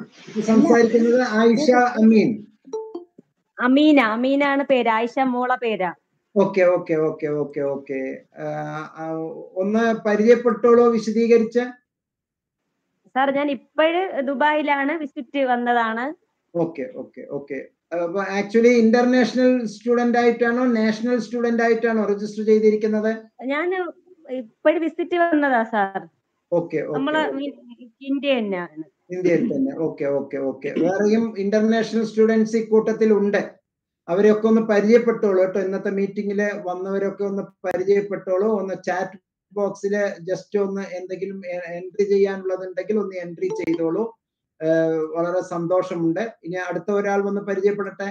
സംസാരിക്കുന്നത് ആയിഷ അമീൻ അമീന അമീനാണ് പേര് ആയിഷ മോള പേരാ okay okay okay okay okay ഒന്ന് പരിചയപ്പെട്ടോളൂ വിശദീകരിച്ച് സാർ ഞാൻ ഇപ്പോഴ് ദുബായിലാണ് വിസിറ്റ് വന്നതാണ് ഓക്കെ ഓക്കെ ഓക്കെ അപ്പൊ ആക്ച്വലി ഇന്റർനാഷണൽ സ്റ്റുഡന്റ് ആയിട്ടാണോ നാഷണൽ സ്റ്റുഡന്റ് ആയിട്ടാണോ രജിസ്റ്റർ ചെയ്തിരിക്കുന്നത് ഞാൻ ഇപ്പോഴ് വിസിറ്റ് വന്നതാ സാർ ഓക്കെ നമ്മള് ഇന്ത്യ തന്നെയാണ് ഇന്ത്യയിൽ തന്നെ ഓക്കെ ഓക്കെ ഓക്കെ വേറെയും ഇന്റർനാഷണൽ സ്റ്റുഡൻസ് ഇക്കൂട്ടത്തിൽ ഉണ്ട് അവരെയൊക്കെ ഒന്ന് പരിചയപ്പെട്ടോളൂ കേട്ടോ ഇന്നത്തെ മീറ്റിംഗിൽ വന്നവരൊക്കെ ഒന്ന് പരിചയപ്പെട്ടോളൂ ഒന്ന് ചാറ്റ് ബോക്സിൽ ജസ്റ്റ് ഒന്ന് എന്തെങ്കിലും എൻട്രി ചെയ്യാനുള്ളതുണ്ടെങ്കിൽ ഒന്ന് എൻട്രി ചെയ്തോളൂ വളരെ സന്തോഷമുണ്ട് ഇനി അടുത്ത ഒരാൾ വന്ന് പരിചയപ്പെടട്ടെ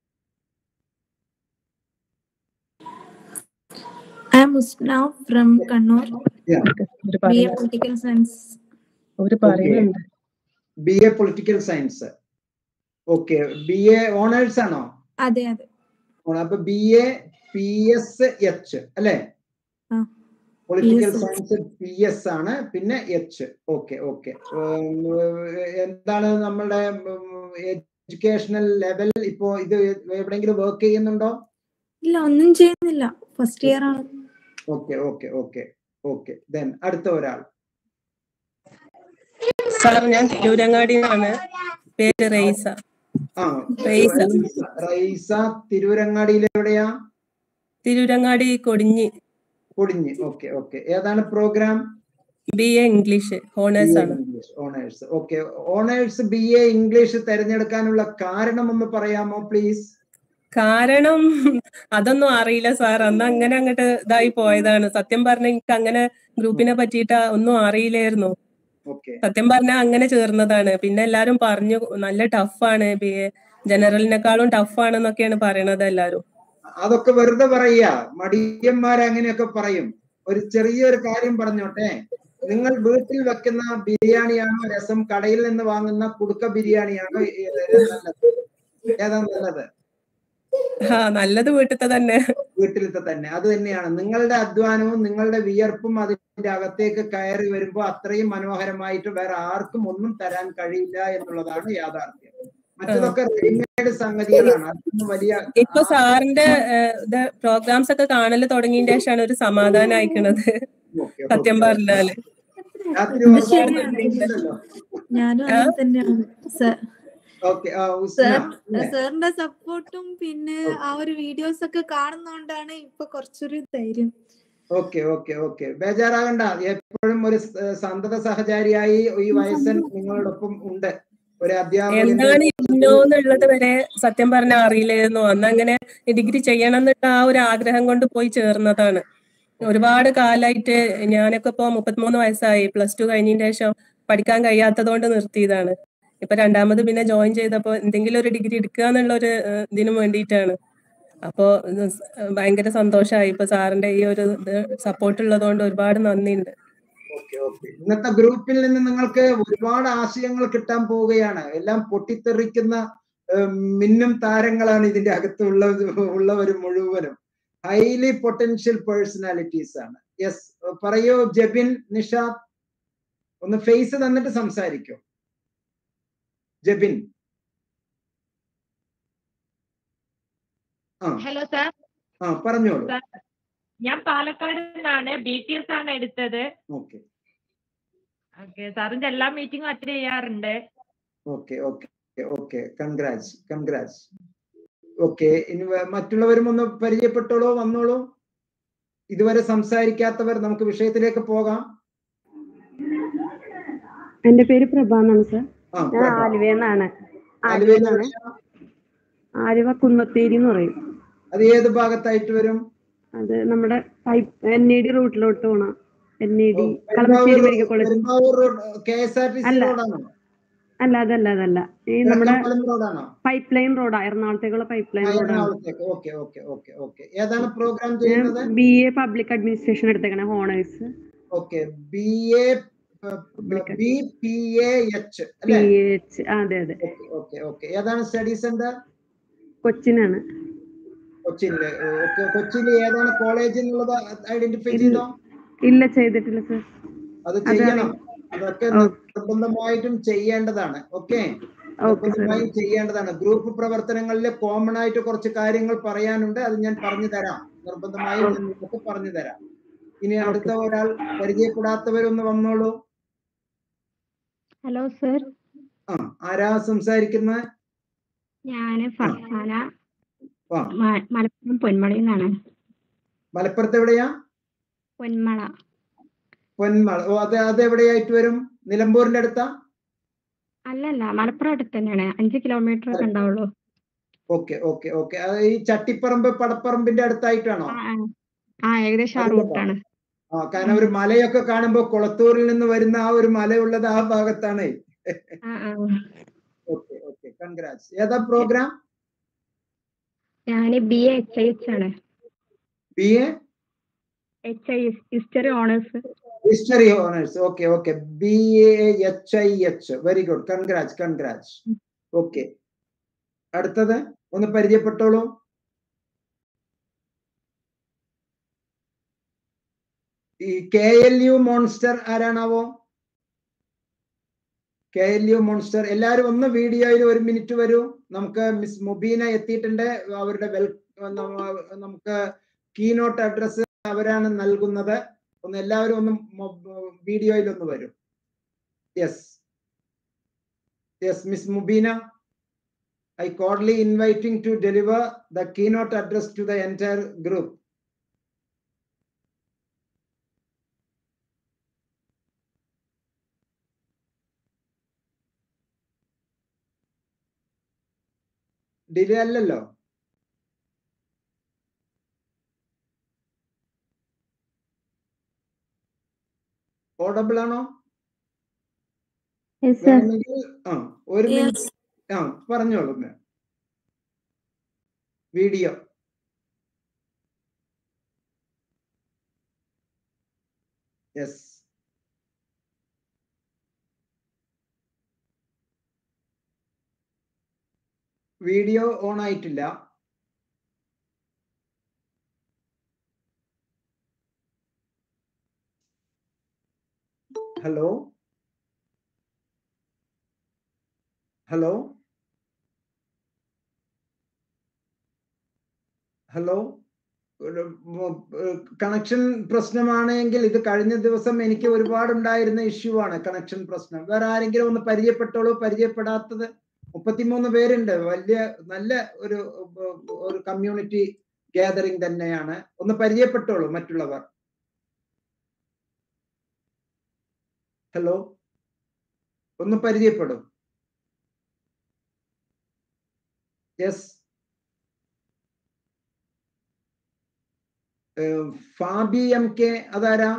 I am Usna from Kannur. Yeah. BA Political Science. ഒരു പറയുന്നുണ്ട് B A political science okay B A honours ആണോ അതെ അതെ അപ്പൊ B A P S H അല്ലെ ആ. Political PSH. Science P S ആണ് പിന്നെ എച്ച് ഓക്കെ ഓക്കെ എന്താണ് നമ്മളുടെ എഡ്യൂക്കേഷണൽ ലെവൽ ഇപ്പോ ഇത് എവിടെയെങ്കിലും വർക്ക് ചെയ്യുന്നുണ്ടോ ഇല്ല ഒന്നും ചെയ്യുന്നില്ല ഫസ്റ്റ് ഇയർ ആണ് okay okay okay okay then അടുത്ത ഒരാൾ സാർ ഞാൻ തിരൂരങ്ങാടി നിന്നാണ് പേര് റെയ്സ ആ റെയ്സ റൈസ റൈസ തിരൂരങ്ങാടിയിൽ എവിടെയാ തിരൂരങ്ങാടി കൊടിഞ്ഞി കൊടിഞ്ഞ് ഓക്കെ ഓക്കെ ഏതാണ് programme B A English honours ആണ് English honours okay honours B A English തിരഞ്ഞെടുക്കാനുള്ള കാരണം ഒന്ന് പറയാമോ പ്ലീസ് കാരണം അതൊന്നും അറിയില്ല സാർ അന്ന് അങ്ങനെ അങ്ങോട്ട് ഇതായി പോയതാണ് സത്യം പറഞ്ഞ എനിക്ക് അങ്ങനെ ഗ്രൂപ്പിനെ പറ്റിയിട്ട് ഒന്നും അറിയില്ലായിരുന്നു ഓക്കെ സത്യം പറഞ്ഞാൽ അങ്ങനെ ചേർന്നതാണ് പിന്നെ എല്ലാരും പറഞ്ഞു നല്ല ടഫാണ് ബി എ ജനറലിനെക്കാളും ടഫാണെന്നൊക്കെയാണ് പറയണത് എല്ലാരും അതൊക്കെ വെറുതെ പറയുക മടിയന്മാർ അങ്ങനെയൊക്കെ പറയും ഒരു ചെറിയൊരു കാര്യം പറഞ്ഞോട്ടെ നിങ്ങൾ വീട്ടിൽ വെക്കുന്ന ബിരിയാണിയാണോ രസം കടയിൽ നിന്ന് വാങ്ങുന്ന കുടുക്ക ബിരിയാണിയാണോ ഏ- നല്ലത് ഏതാ നല്ലത് ആ നല്ലത് വീട്ടിലത്തെ തന്നെ വീട്ടിലത്തെ തന്നെ അത് തന്നെയാണ് നിങ്ങളുടെ അധ്വാനവും നിങ്ങളുടെ വിയർപ്പും അതിന്റെ അകത്തേക്ക് കയറി വരുമ്പോൾ അത്രയും മനോഹരമായിട്ട് വേറെ ആർക്കും ഒന്നും തരാൻ കഴിയില്ല എന്നുള്ളതാണ് യാഥാർത്ഥ്യം മറ്റതൊക്കെ റെഡിമെയ്ഡ് സംഗതികളാണ് അതൊന്നും വലിയ ഇപ്പൊ സാറിന്റെ പ്രോഗ്രാംസ് ഒക്കെ കാണല് തുടങ്ങിയതിന്റെ ശേഷമാണ് ഒരു സമാധാനം അയക്കണത് ഓക്കെ, സത്യം ഓക്കെ. പറഞ്ഞാല് രാത്രി അത് ഉറങ്ങാൻ ശരിയാണ്. പറ്റുന്നില്ലല്ലോ. ഞാനും അങ്ങനെ തന്നെയാണ് സർ ഓക്കെ ആ, ഉസ്ന, സാർ അല്ലേ? സാറിന്റെ സപ്പോർട്ടും പിന്നെ ആ ഒരു വീഡിയോസ് ഒക്കെ കാണുന്നോണ്ടാണ് ഇപ്പൊ കുറച്ചൊരു ധൈര്യം ഓക്കെ ഓക്കെ ഓക്കെ ബേജാറാകണ്ട എപ്പോഴും ഒരു സ- സന്തത സഹചാരിയായി ഈ വയസ്സൻ നിങ്ങളോടൊപ്പം ഉണ്ട് ഒരു അധ്യാപകൻ എന്താണ് ഇന്നോ എന്നുള്ളത് വരെ സത്യം പറഞ്ഞാൽ അറിയില്ലായിരുന്നു അന്ന് അങ്ങനെ ഡിഗ്രി ചെയ്യണം എന്നുള്ള ആ ഒരു ആഗ്രഹം കൊണ്ട് പോയി ചേർന്നതാണ് ഒരുപാട് കാലായിട്ട് ഞാനൊക്കെ ഇപ്പൊ മുപ്പത്തിമൂന്ന് വയസ്സായി പ്ലസ് ടു കഴിഞ്ഞതിന് ശേഷം പഠിക്കാൻ കഴിയാത്തത് കൊണ്ട് നിർത്തിയതാണ് ഇപ്പൊ രണ്ടാമത് പിന്നെ ജോയിൻ ചെയ്തപ്പോ എന്തെങ്കിലും ഒരു ഡിഗ്രി എടുക്കുക എന്നുള്ള ഒരു ഏഹ്, ഇതിനു വേണ്ടിയിട്ടാണ് അപ്പോ ഇത് സ് ഭയങ്കര സന്തോഷമായി ഇപ്പൊ സാറിന്റെ ഈ ഒരു സപ്പോർട്ട് ഉള്ളതുകൊണ്ട് ഒരുപാട് നന്ദിയുണ്ട് ഓക്കെ ഓക്കെ ഇന്നത്തെ ഗ്രൂപ്പിൽ നിന്ന് നിങ്ങൾക്ക് ഒരുപാട് ആശയങ്ങൾ കിട്ടാൻ പോവുകയാണ് എല്ലാം പൊട്ടിത്തെറിക്കുന്ന ഏഹ്, മിന്നും താരങ്ങളാണ് ഇതിന്റെ അകത്ത് ഉള്ളത് ഉള്ളവർ മുഴുവനും ഹൈലി പൊട്ടൻഷ്യൽ പേഴ്സണാലിറ്റീസ് ആണ് യെസ് പറയൂ ജബിൻ നിഷാദ് ഒന്ന് ഫേസ് തന്നിട്ട് സംസാരിക്കൂ ജബിൻ ആ ഹലോ സാർ ആ പറഞ്ഞോളൂ സാർ ഞാൻ പാലക്കാട് നിന്നാണ് ബി ടി എസ് ആണ് എടുത്തത് ഓക്കെ ഓക്കെ സാറിന്റെ എല്ലാ മീറ്റിംഗും അറ്റൻഡ് ചെയ്യാറുണ്ട് okay okay okay congrats congrats okay ഇനി വേ- മറ്റുള്ളവരും ഒന്ന് പരിചയപ്പെട്ടോളൂ വന്നോളൂ ഇതുവരെ സംസാരിക്കാത്തവർ നമുക്ക് വിഷയത്തിലേക്ക് പോകാം എന്റെ പേര് പ്രഭ എന്നാണ് സർ ആ ഞാൻ പ്രഭ. ആലുവന്നാണ് ആലുവയിൽ ആലുവന്നാണ് എവിടെയാ? ആലുവ കുന്നത്തേരി എന്ന് പറയും അത് ഏത് ഭാഗത്തായിട്ട് വരും അത് നമ്മുടെ പൈപ്പ് എൻ ഇ ഡി റൂട്ടിലോട്ട് പോണം N E D Perumbavoor Kalamassery medical college Perumbavoor road K S R T C അല്ല. റോഡാണോ അല്ല അതല്ല അതല്ല ഈ നമ്മുടെ കിഴക്കമ്പലം റോഡാണോ പൈപ്പ് ലൈൻ റോഡാ എറണാകുളത്തേക്കുള്ള പൈപ്പ് ലൈൻ റോഡാണ് എറണാകുളത്തേക്ക് ഓക്കെ ഓക്കെ ഓക്കെ ഓക്കെ ഏതാണ് പ്രോഗ്രാം ഞാൻ ചെയ്യുന്നത് ബി എ പബ്ലിക് അഡ്മിനിസ്ട്രേഷൻ എടുത്തേക്കണേ honours okay B A B P A H P അല്ലേ എച്ച് അതെ അതെ ഓക്കെ ഓക്കെ ഏതാണ് സ്റ്റഡി സെന്റർ കൊച്ചിനാണ് കൊച്ചിയില് ഓക്കെ കൊച്ചിയില് ഏതാണ് കോളേജ് എന്നുള്ളത് ഐഡന്റിഫൈ ചെയ്തോ ഇല്ല ചെയ്തിട്ടില്ല സർ അത് അതെ, ചെയ്യണം അതൊക്കെ നിർബന്ധമായിട്ടും ചെയ്യേണ്ടതാണ് ഓക്കെ ഓക്കെ സാർ നിർബന്ധമായും ചെയ്യേണ്ടതാണ് ഗ്രൂപ്പ് പ്രവർത്തനങ്ങളിൽ കോമൺ ആയിട്ട് കുറച്ച് കാര്യങ്ങൾ പറയാനുണ്ട് അത് ഞാൻ പറഞ്ഞു തരാം നിർബന്ധമായും ഞാൻ നിങ്ങൾക്ക് പറഞ്ഞു തരാം ഇനി അടുത്ത ഒരാൾ പരിചയപ്പെടാത്തവരൊന്ന് വന്നോളൂ ഹലോ സർ ആ ആരാ സംസാരിക്കുന്നത് ഞാന് ഫർസാന ആ മ- മലപ്പുറം പൊന്മളയിൽ നിന്നാണ് മലപ്പുറത്ത് എവിടെയാ പൊന്മള പൊന്മള ഓ അത് അത് എവിടെയായിട്ട് വരും നിലമ്പൂരിന്റെ അടുത്താ അല്ലല്ല മലപ്പുറം അടുത്ത് തന്നെയാണ് അഞ്ച് കിലോമീറ്റർ ഒക്കെ ഉണ്ടാവുള്ളൂ ഓക്കെ ഓക്കെ ഓക്കെ ഈ ചട്ടിപ്പറമ്പ് പടപ്പറമ്പിന്റെ അടുത്തായിട്ടാണോ ആ, ആ. ആ ഏകദേശം ആ അതിലോ? റൂട്ടാണ് ആ കാരണം ഒരു മലയൊക്കെ കാണുമ്പോ കുളത്തൂരിൽ നിന്ന് വരുന്ന ആ ഒരു മലയുള്ളത് ആ ഭാഗത്താണ് ആ ആ ഓക്കെ ഓക്കെ കൺഗ്രാറ്റ്സ് ഏതാ പ്രോഗ്രാം ഞാന് B A H I H ആണ് B A H I history honours history honours okay okay B A H I H very good congrats congrats okay അടുത്തത് ഒന്ന് പരിചയപ്പെട്ടോളൂ ഈ കെ എൽ യു മോൺസ്റ്റർ ആരാണാവോ K L U monster എല്ലാവരും ഒന്ന് വീഡിയോയിൽ ഒരു മിനിറ്റ് വരൂ നമുക്ക് മിസ് മുബീന എത്തിയിട്ടുണ്ട് അവരുടെ വെൽ നമ്മ- നമുക്ക് കീനോട്ട് അഡ്രസ് അവരാണ് നൽകുന്നത് ഒന്ന് എല്ലാവരും ഒന്ന് വീഡിയോയിൽ ഒന്ന് വരും yes yes miss Mubeena I cordially inviting to deliver the keynote address to the entire group delay അല്ലല്ലോ ഓഡബിൾ ആണോ യെസ് സർ വേണമെങ്കിൽ ആ ഒരു മിനിറ്റ് ആ പറഞ്ഞോളൂ ma'am video yes video on ആയിട്ടില്ല ഹലോ ഹലോ ഹലോ കണക്ഷൻ പ്രശ്നമാണെങ്കിൽ ഇത് കഴിഞ്ഞ ദിവസം എനിക്ക് ഒരുപാട് ഉണ്ടായിരുന്ന ഇഷ്യൂ ആണ് കണക്ഷൻ പ്രശ്നം വേറെ ആരെങ്കിലും ഒന്ന് പരിചയപ്പെട്ടോളൂ പരിചയപ്പെടാത്തത് മുപ്പത്തിമൂന്ന് പേരുണ്ട് വലിയ നല്ല ഒരു ഒരു കമ്മ്യൂണിറ്റി ഗ്യാതറിംഗ് തന്നെയാണ് ഒന്ന് പരിചയപ്പെട്ടോളൂ മറ്റുള്ളവർ ഹലോ ഒന്ന് പരിചയപ്പെടും യെസ് ഫാബി എം കെ അതാരാ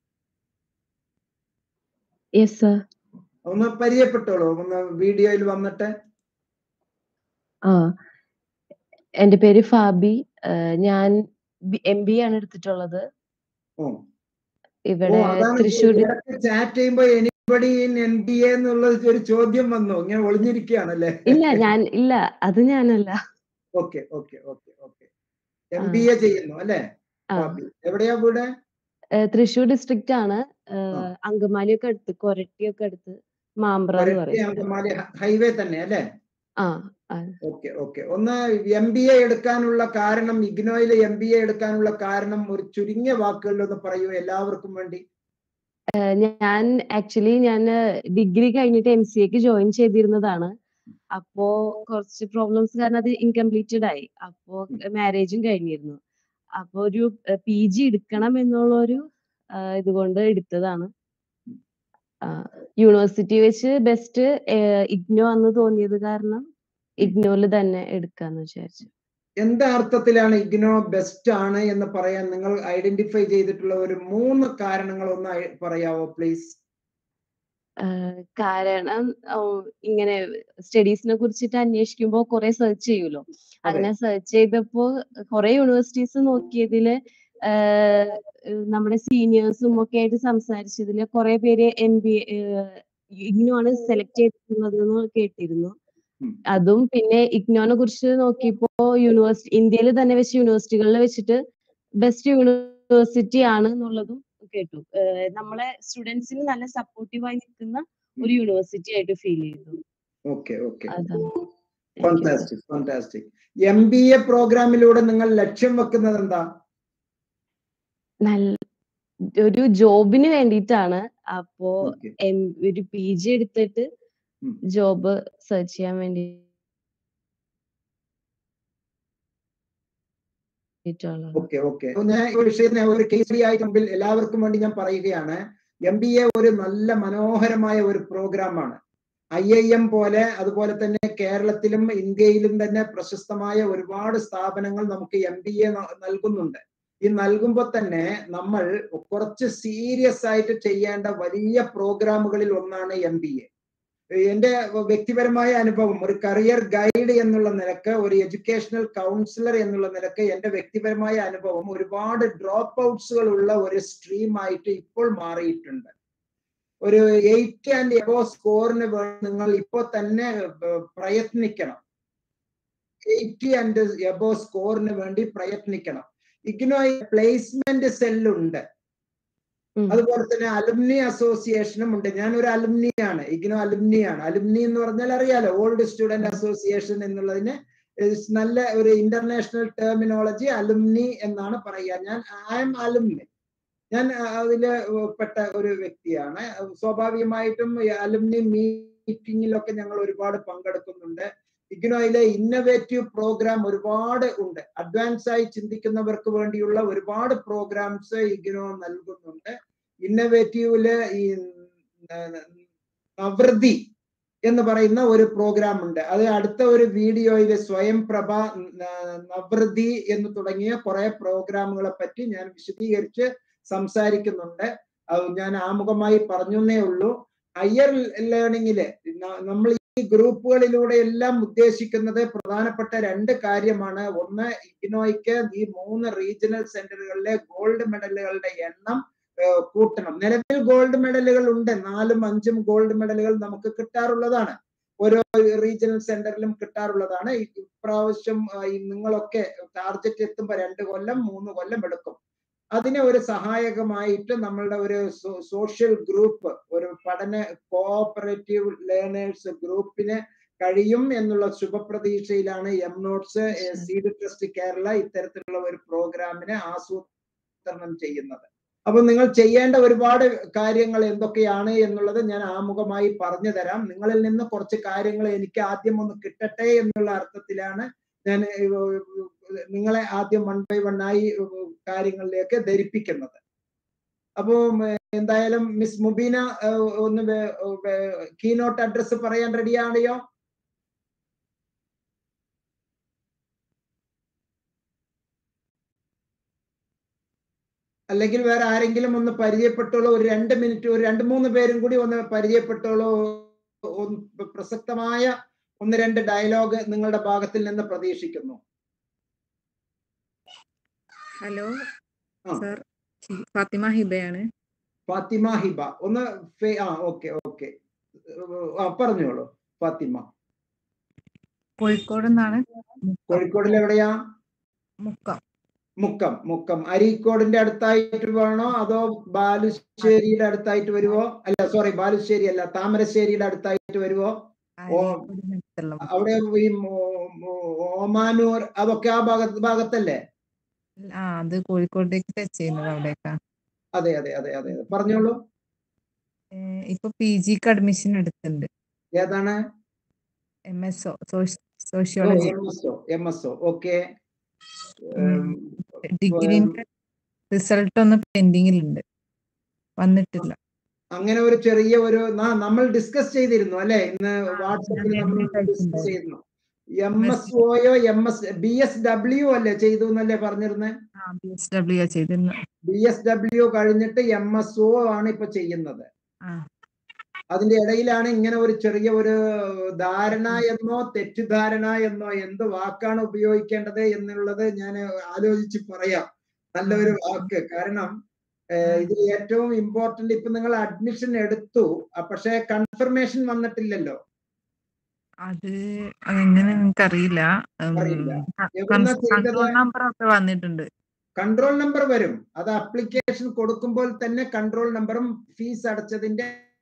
യെസ് സർ ഒന്ന് പരിചയപ്പെട്ടോളൂ ഒന്ന് വീഡിയോയിൽ വന്നിട്ട് ആ എന്റെ പേര് ഫാബി ഏഹ് ഞാൻ എം ബി ആണ് എടുത്തിട്ടുള്ളത് ഓ ഓ ഇവിടെ അതാണ് തൃശ്ശൂർ ചാറ്റ് ചെയ്യുമ്പോ anybody in N B A എന്നുള്ള ഒരു ചോദ്യം വന്നു ഇങ്ങനെ ഒളിഞ്ഞിരിക്കുകയാണല്ലേ ഇല്ല ഞാൻ ഇല്ല അത് ഞാനല്ല okay okay okay okay M B A ചെയ്യുന്നു അല്ലേ ആ ഫാബി എവിടെയാ വീട് ഏഹ് തൃശ്ശൂർ ഡിസ്ട്രിക്റ്റ് ആണ് ആ. ഏഹ് അങ്കമാലി ഒക്കെ അടുത്ത് കൊരട്ടി ഒക്കെ അടുത്ത് മാമ്പ്ര എന്ന് കൊരട്ടി പറയും അങ്കമാലി ഹൈവേ തന്നെ അല്ലേ ആ ആ. ഓക്കെ ഓക്കെ ഒന്ന് എം ബി എ എടുക്കാനുള്ള കാരണം ഇഗ്നോയിൽ എം ബി എ എടുക്കാനുള്ള കാരണം ഒരു ചുരുങ്ങിയ വാക്കുകളിൽ ഒന്ന് പറയൂ എല്ലാവർക്കും വേണ്ടി ഏഹ് ഞാൻ ആക്ച്വലി ഞാൻ ഡിഗ്രി കഴിഞ്ഞിട്ട് എം സി എക്ക് ജോയിൻ ചെയ്തിരുന്നതാണ് അപ്പോ കുറച്ച് പ്രോബ്ലംസ് കാരണം അത് ഇൻകംപ്ലീറ്റഡ് ആയി അപ്പോ മാരേജും കഴിഞ്ഞിരുന്നു അപ്പൊ ഒരു പി ജി എടുക്കണം എന്നുള്ള ഒരു ഇതുകൊണ്ട് എടുത്തതാണ് യൂണിവേഴ്സിറ്റി വെച്ച് ബെസ്റ്റ് ഇഗ്നോ ആന്ന് തോന്നിയത് കാരണം ഇഗ്നോയിൽ തന്നെ എടുക്കാന്ന് വിചാരിച്ചു എന്ത് അർത്ഥത്തിലാണ് ഇഗ്നോ ബെസ്റ്റ് ആണ് എന്ന് പറയാൻ നിങ്ങൾ ഐഡന്റിഫൈ ചെയ്തിട്ടുള്ള ഒരു മൂന്ന് കാരണങ്ങൾ ഒന്ന് ഐ- പറയാവോ പ്ലീസ് ആഹ് കാരണം ആഹ് ഇങ്ങനെ സ്റ്റഡീസിനെ കുറിച്ചിട്ട് അന്വേഷിക്കുമ്പോൾ കുറെ സെർച്ച് ചെയ്യുമല്ലോ അങ്ങനെ സെർച്ച് ചെയ്തപ്പോ കുറെ യൂണിവേഴ്സിറ്റീസ് നോക്കിയതില് ആഹ് നമ്മുടെ സീനിയേഴ്സും ഒക്കെ ആയിട്ട് സംസാരിച്ചതില് കുറെ പേര് എം ബി ഇഗ്നോ ആണ് സെലക്ട് ചെയ്തിട്ടുള്ളത് എന്ന് കേട്ടിരുന്നു ഉം. അതും പിന്നെ ഇഗ്നോനെ കുറിച്ച് നോക്കിയപ്പോ യൂണിവേഴ്സിറ്റി ഇന്ത്യയിൽ തന്നെ വെച്ച് യൂണിവേഴ്സിറ്റികളിൽ വെച്ചിട്ട് ബെസ്റ്റ് യൂണിവേഴ്സിറ്റി ആണ് എന്നുള്ളതും കേട്ടു ഏഹ് നമ്മളെ സ്റ്റുഡൻസിന് നല്ല സപ്പോർട്ടീവായി നിൽക്കുന്ന ഒരു യൂണിവേഴ്സിറ്റി ആയിട്ട് ഫീൽ ചെയ്തു ഓക്കെ ഓക്കെ അതാണ് fantastic fantastic M B A പ്രോഗ്രാമിലൂടെ നിങ്ങൾ ലക്ഷ്യം വെക്കുന്നത് എന്താ നല്ല ഒരു ജോബിന് വേണ്ടിയിട്ടാണ് അപ്പോ ഓക്കെ എം ഒരു പി ജി എടുത്തിട്ട് ഉം. ജോബ് സെർച്ച് ചെയ്യാൻ വേണ്ടി ട്ടുള്ളത് ഓക്കെ ഓക്കെ ഞാൻ ഈ വിഷയത്തിനെ ഒരു കേസ് സ്റ്റഡി ആയിട്ട് മുമ്പിൽ എല്ലാവർക്കും വേണ്ടി ഞാൻ പറയുകയാണ് എം ബി എ ഒരു നല്ല മനോഹരമായ ഒരു പ്രോഗ്രാമാണ് ഐ ഐ എം പോലെ അതുപോലെ തന്നെ കേരളത്തിലും ഇന്ത്യയിലും തന്നെ പ്രശസ്തമായ ഒരുപാട് സ്ഥാപനങ്ങൾ നമുക്ക് എം ബി എ നൽകുന്നുണ്ട് ഈ നൽകുമ്പോൾ തന്നെ നമ്മൾ കുറച്ച് സീരിയസ് ആയിട്ട് ചെയ്യേണ്ട വലിയ പ്രോഗ്രാമുകളിൽ ഒന്നാണ് എം ബി എ എന്റെ വ്യക്തിപരമായ അനുഭവം ഒരു കരിയർ ഗൈഡ് എന്നുള്ള നിലക്ക് ഒരു എഡ്യൂക്കേഷണൽ കൗൺസിലർ എന്നുള്ള നിലക്ക് എന്റെ വ്യക്തിപരമായ അനുഭവം ഒരുപാട് ഡ്രോപ്പ് ഔട്ട്സുകൾ ഉള്ള ഒരു സ്ട്രീം ആയിട്ട് ഇപ്പോൾ മാറിയിട്ടുണ്ട് ഒരു എയ്റ്റി ആൻഡ് എബോ സ്കോറിന് വേണ്ടി നിങ്ങൾ ഇപ്പോൾ തന്നെ ഏർ, പ്രയത്നിക്കണം എയ്റ്റി ആൻഡ് എബോ സ്കോറിന് വേണ്ടി പ്രയത്നിക്കണം ഇഗ്നോയ് പ്ലേസ്മെന്റ് സെല്ലുണ്ട് ഉം. അതുപോലെ തന്നെ അലുമിനി അസോസിയേഷനും ഉണ്ട് ഞാൻ ഒരു അലുമിനി ആണ് ഇഗ്നോ അലുമിനി ആണ് അലുമിനി എന്ന് പറഞ്ഞാൽ അറിയാലോ ഓൾഡ് സ്റ്റുഡന്റ് അസോസിയേഷൻ എന്നുള്ളതിന് is നല്ല ഒരു ഇന്റർനാഷണൽ ടെർമിനോളജി അലുമിനി എന്നാണ് പറയുക ഞാൻ ഐ എം അലുമിനി ഞാൻ അതില് പെട്ട ഒരു വ്യക്തിയാണ് സ്വാഭാവികമായിട്ടും അലുമിനി മീറ്റിങ്ങിലൊക്കെ ഞങ്ങൾ ഒരുപാട് പങ്കെടുക്കുന്നുണ്ട് ഇഗ്നോയിലെ ഇന്നവേറ്റീവ് പ്രോഗ്രാം ഒരുപാട് ഉണ്ട് അഡ്വാൻസ് ആയി ചിന്തിക്കുന്നവർക്ക് വേണ്ടിയുള്ള ഒരുപാട് പ്രോഗ്രാംസ് ഇഗ്നോ നൽകുന്നുണ്ട് ഇന്നവേറ്റീവില് ഈ നവൃതി എന്ന് പറയുന്ന ഒരു പ്രോഗ്രാം ഉണ്ട് അത് അടുത്ത ഒരു വീഡിയോയിൽ സ്വയം പ്രഭ ന- നവൃതി എന്ന് തുടങ്ങിയ കുറെ പ്രോഗ്രാമുകളെ പറ്റി ഞാൻ വിശദീകരിച്ച് സംസാരിക്കുന്നുണ്ട് അത് ഞാൻ ആമുഖമായി പറഞ്ഞേ ഉള്ളൂ ഹയർ ലേണിംഗില് നമ്മൾ ഈ ഗ്രൂപ്പുകളിലൂടെ എല്ലാം ഉദ്ദേശിക്കുന്നത് പ്രധാനപ്പെട്ട രണ്ട് കാര്യമാണ് ഒന്ന് ഇഗ്നോയ്ക്ക് ഈ മൂന്ന് റീജിയണൽ സെന്ററുകളിലെ ഗോൾഡ് മെഡലുകളുടെ എണ്ണം ഏഹ് കൂട്ടണം നിലവിൽ ഗോൾഡ് മെഡലുകൾ ഉണ്ട് നാലും അഞ്ചും ഗോൾഡ് മെഡലുകൾ നമുക്ക് കിട്ടാറുള്ളതാണ് ഓരോ റീജിയണൽ സെന്ററിലും കിട്ടാറുള്ളതാണ് ഈ ഇപ്രാവശ്യം ആ, ഈ നിങ്ങളൊക്കെ ടാർഗറ്റ് എത്തുമ്പോൾ രണ്ട് കൊല്ലം മൂന്ന് കൊല്ലം എടുക്കും അതിന് ഒരു സഹായകമായിട്ട് നമ്മളുടെ ഒരു സോഷ്യൽ ഗ്രൂപ്പ് ഒരു പഠന കോഓപ്പറേറ്റീവ് ലേണേഴ്സ് ഗ്രൂപ്പിന് കഴിയും എന്നുള്ള ശുഭപ്രതീക്ഷയിലാണ് M notes seed trust Kerala ഇത്തരത്തിലുള്ള ഒരു പ്രോഗ്രാമിനെ ആസൂത്രണം ചെയ്യുന്നത് അപ്പൊ നിങ്ങൾ ചെയ്യേണ്ട ഒരുപാട് കാര്യങ്ങൾ എന്തൊക്കെയാണ് എന്നുള്ളത് ഞാൻ ആമുഖമായി പറഞ്ഞു തരാം നിങ്ങളിൽ നിന്ന് കുറച്ച് കാര്യങ്ങൾ എനിക്ക് ആദ്യം ഒന്ന് കിട്ടട്ടെ എന്നുള്ള അർത്ഥത്തിലാണ് ഞാൻ ഏർ, നിങ്ങളെ ആദ്യം വൺ ബൈ വൺ ആയി ഏർ, കാര്യങ്ങളിലേക്ക് ധരിപ്പിക്കുന്നത് അപ്പോ എന്തായാലും മിസ് മുബീന ഏർ, ഒന്ന് കീനോട്ട് അഡ്രസ് പറയാൻ റെഡിയാണെയോ അല്ലെങ്കിൽ വേറെ ആരെങ്കിലും ഒന്ന് പരിചയപ്പെട്ടോളൂ ഒരു രണ്ട് മിനിറ്റ് ഒരു രണ്ട് മൂന്ന് പേരും കൂടി ഒന്ന് പരിചയപ്പെട്ടോളൂ ഒന്ന് പ്രസക്തമായ ഒന്ന് രണ്ട് ഡയലോഗ് നിങ്ങളുടെ ഭാഗത്തിൽ നിന്ന് പ്രതീക്ഷിക്കുന്നു ഹലോ ആ. സർ ഫാത്തിമ ഹിബയാണ് ഫാത്തിമ ഹിബ ഒന്ന് ഫേ- ആ ഓക്കെ ഓക്കെ ആ പറഞ്ഞോളൂ ഫാത്തിമ കോഴിക്കോട് നിന്നാണ് കോഴിക്കോടിൽ എവിടെയാ മുക്കം മുക്കം മുക്കം അരീക്കോടിന്റെ അടുത്തായിട്ട് വേണോ അതോ ബാലുശ്ശേരിയുടെ അടുത്തായിട്ട് വരുവോ അല്ല സോറി ബാലുശ്ശേരി അല്ല താമരശ്ശേരിയുടെ അടുത്തായിട്ട് വരുവോ ഓ അരീക്കോടിനടുത്തുള്ള അവിടെ ഈ മോ- മോ- ഓമാനൂർ അതൊക്കെ ആ ഭാഗത്ത് ഭാഗത്തല്ലേ ആ അത് കോഴിക്കോട്ടേക്ക് ടച്ച് ചെയ്യുന്നത് അവിടേക്കാ അതെ അതെ അതെ അതെ അതെ. പറഞ്ഞോളൂ ഏ, ഇപ്പൊ പി ജിക്ക് അഡ്മിഷൻ എടുത്തിട്ടുണ്ട് ഏതാണ് M S O sociology M S O M S O okay ഡിഗ്രിന്റെ റിസൾട്ട് ഒന്ന് പെൻഡിങ്ങിലുണ്ട് വന്നിട്ടില്ല അങ്ങനെ ഒരു ചെറിയ ഒരു ന- നമ്മൾ ഡിസ്കസ് ചെയ്തിരുന്നു അല്ലെ ഇന്ന് ആ, വാട്സപ്പിൽ ഞാൻ നമ്മൾ നേരത്തെ ഡിസ്കസ് അയച്ചിട്ടുണ്ടായിരുന്നു. ചെയ്തിരുന്നു എം എസ് ഒയോ M S B S W അല്ലേ ചെയ്തു എന്നല്ലേ പറഞ്ഞിരുന്നത് ആ ബി എസ് ഡബ്ല്യു ചെയ്തിരുന്നു ബി എസ് ഡബ്ല്യു കഴിഞ്ഞിട്ട് എം എസ് ഒ ആണ് ഇപ്പൊ ചെയ്യുന്നത് ആ അതിന്റെ ഇടയിലാണ് ഇങ്ങനെ ഒരു ചെറിയ ഒരു ധാരണ എന്നോ തെറ്റിദ്ധാരണ എന്നോ എന്ത് വാക്കാണ് ഉപയോഗിക്കേണ്ടത് എന്നുള്ളത് ഞാൻ ആലോചിച്ച് പറയാം നല്ലൊരു വാക്ക് കാരണം ഏഹ്, ഇതിൽ ഏറ്റവും ഇമ്പോർട്ടന്റ് ഇപ്പൊ നിങ്ങൾ അഡ്മിഷൻ എടുത്തു അഹ് പക്ഷേ കൺഫർമേഷൻ വന്നിട്ടില്ലല്ലോ അത് അതെങ്ങനെ നിങ്ങൾക്കറിയില്ല അറിയില്ല. എവിടുന്നാ ചെയ്തത്? കൺട്രോൾ നമ്പർ ഒക്കെ വന്നിട്ടുണ്ട് കൺട്രോൾ നമ്പർ വരും അത് അപ്ലിക്കേഷൻ കൊടുക്കുമ്പോൾ തന്നെ കൺട്രോൾ നമ്പറും ഫീസ് അടച്ചതിന്റെ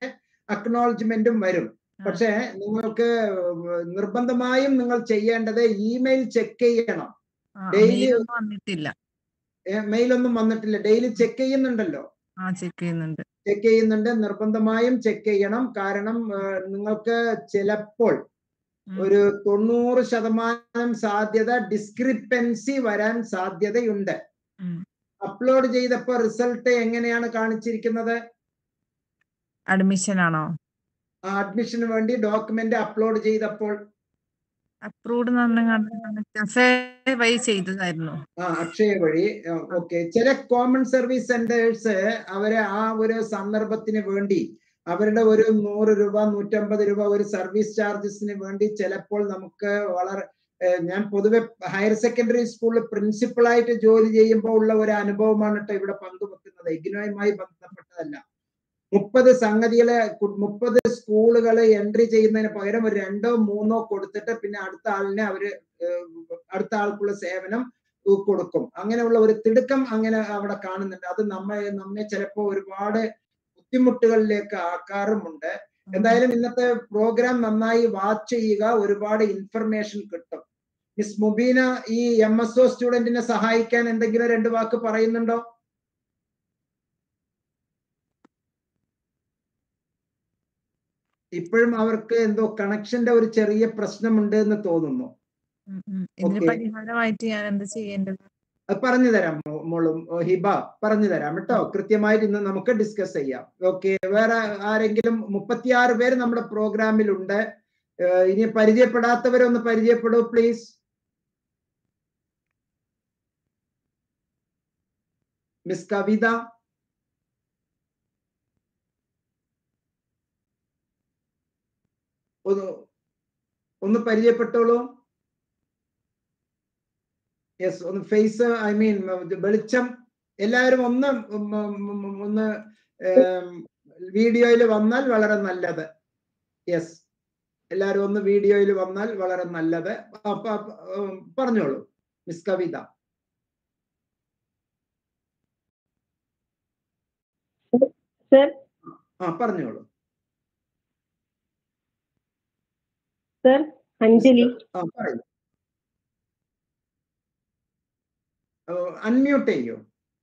അക്നോളജ്മെന്റും വരും പക്ഷേ നിങ്ങൾക്ക് നിർബന്ധമായും നിങ്ങൾ ചെയ്യേണ്ടത് ഇമെയിൽ ചെക്ക് ചെയ്യണം ഡെയിലി മെയിലൊന്നും വന്നിട്ടില്ല മെയിൽ ഒന്നും വന്നിട്ടില്ല ഡെയിലി ചെക്ക് ചെയ്യുന്നുണ്ടല്ലോ ആ ചെക്ക് ചെയ്യുന്നുണ്ട് ചെക്ക് ചെയ്യുന്നുണ്ട് നിർബന്ധമായും ചെക്ക് ചെയ്യണം കാരണം ആ, നിങ്ങൾക്ക് ചിലപ്പോൾ ഒരു തൊണ്ണൂറ് ശതമാനം സാധ്യത ഡിസ്ക്രിപ്പൻസി വരാൻ സാധ്യതയുണ്ട് അപ്ലോഡ് ചെയ്തപ്പോ റിസൾട്ട് എങ്ങനെയാണ് കാണിച്ചിരിക്കുന്നത് അഡ്മിഷൻ ആണോ അഡ്മിഷന് വേണ്ടി ഡോക്യുമെന്റ് അപ്ലോഡ് ചെയ്തപ്പോൾ അപ്രൂവ്ഡ് കഫേ വഴി ചെയ്തതായിരുന്നു ആ അക്ഷയ വഴി ഓക്കെ ചില കോമൺ സർവീസ് സെന്റേഴ്സ് അവരെ ആ ഒരു സന്ദർഭത്തിന് വേണ്ടി അവരുടെ ഒരു നൂറ് രൂപ നൂറ്റമ്പത് രൂപ ഒരു സർവീസ് ചാർജസിന് വേണ്ടി ചിലപ്പോൾ നമുക്ക് വളരെ ഏഹ് ഞാൻ പൊതുവെ ഹയർ സെക്കൻഡറി സ്കൂളിൽ പ്രിൻസിപ്പളായിട്ട് ജോലി ചെയ്യുമ്പോൾ ഉള്ള ഒരു അനുഭവമാണ് കേട്ടോ ഇവിടെ പങ്കുവെക്കുന്നത് ഇഗ്നോയുമായി ബന്ധപ്പെട്ടതല്ല മുപ്പത് സംഗതികളെ കു- മുപ്പത് സ്കൂളുകളെ എൻട്രി ചെയ്യുന്നതിന് പകരം ഒരു രണ്ടോ മൂന്നോ കൊടുത്തിട്ട് പിന്നെ അടുത്ത ആളിനെ അവര് ഏഹ് അടുത്ത ആൾക്കുള്ള സേവനം ഉ- കൊടുക്കും അങ്ങനെയുള്ള ഒരു തിടുക്കം അങ്ങനെ അവിടെ കാണുന്നുണ്ട് അത് നമ്മെ നമ്മെ ചിലപ്പോൾ ഒരുപാട് ബുദ്ധിമുട്ടുകളിലേക്ക് ആക്കാറുമുണ്ട് എന്തായാലും ഇന്നത്തെ പ്രോഗ്രാം നന്നായി വാച്ച് ചെയ്യുക ഒരുപാട് ഇൻഫർമേഷൻ കിട്ടും മിസ് മുബീന ഈ എം എസ് ഒ സ്റ്റുഡന്റിനെ സഹായിക്കാൻ എന്തെങ്കിലും രണ്ട് വാക്ക് പറയുന്നുണ്ടോ ഇപ്പോഴും അവർക്ക് എന്തോ കണക്ഷന്റെ ഒരു ചെറിയ പ്രശ്നമുണ്ട് എന്ന് തോന്നുന്നു ഉം, ഉം. ഇതിന് Okay. പരിഹാരമായിട്ട് ഞാൻ എന്താ ചെയ്യേണ്ടത് അത് പറഞ്ഞു തരാം മോ- മോളും ഓ, ഹിബ പറഞ്ഞു തരാം കേട്ടോ കൃത്യമായിട്ട് ഇന്ന് നമുക്ക് ഡിസ്കസ് ചെയ്യാം ഓക്കെ വേറെ ആരെങ്കിലും മുപ്പത്തിയാറ് പേര് നമ്മുടെ പ്രോഗ്രാമിലുണ്ട് ഏഹ് ഇനി പരിചയപ്പെടാത്തവരൊന്ന് പരിചയപ്പെടൂ പ്ലീസ് മിസ് കവിത ഒന്ന് ഒന്ന് പരിചയപ്പെട്ടോളൂ യെസ് ഒന്ന് ഫേസ് ഐ മീൻ വെളിച്ചം എല്ലാവരും ഒന്ന് ഉം, ഉം, ഉം, ഒന്ന് വീഡിയോയിൽ വന്നാൽ വളരെ നല്ലത് യെസ് എല്ലാവരും ഒന്ന് വീഡിയോയിൽ വന്നാൽ വളരെ നല്ലത് അപ്പൊ അപ്പൊ, ഉം, പറഞ്ഞോളൂ മിസ് കവിത സർ ആ പറഞ്ഞോളൂ സർ അഞ്ജലി ആ പറയൂ അൺമ്യൂട്ട് ചെയ്യൂ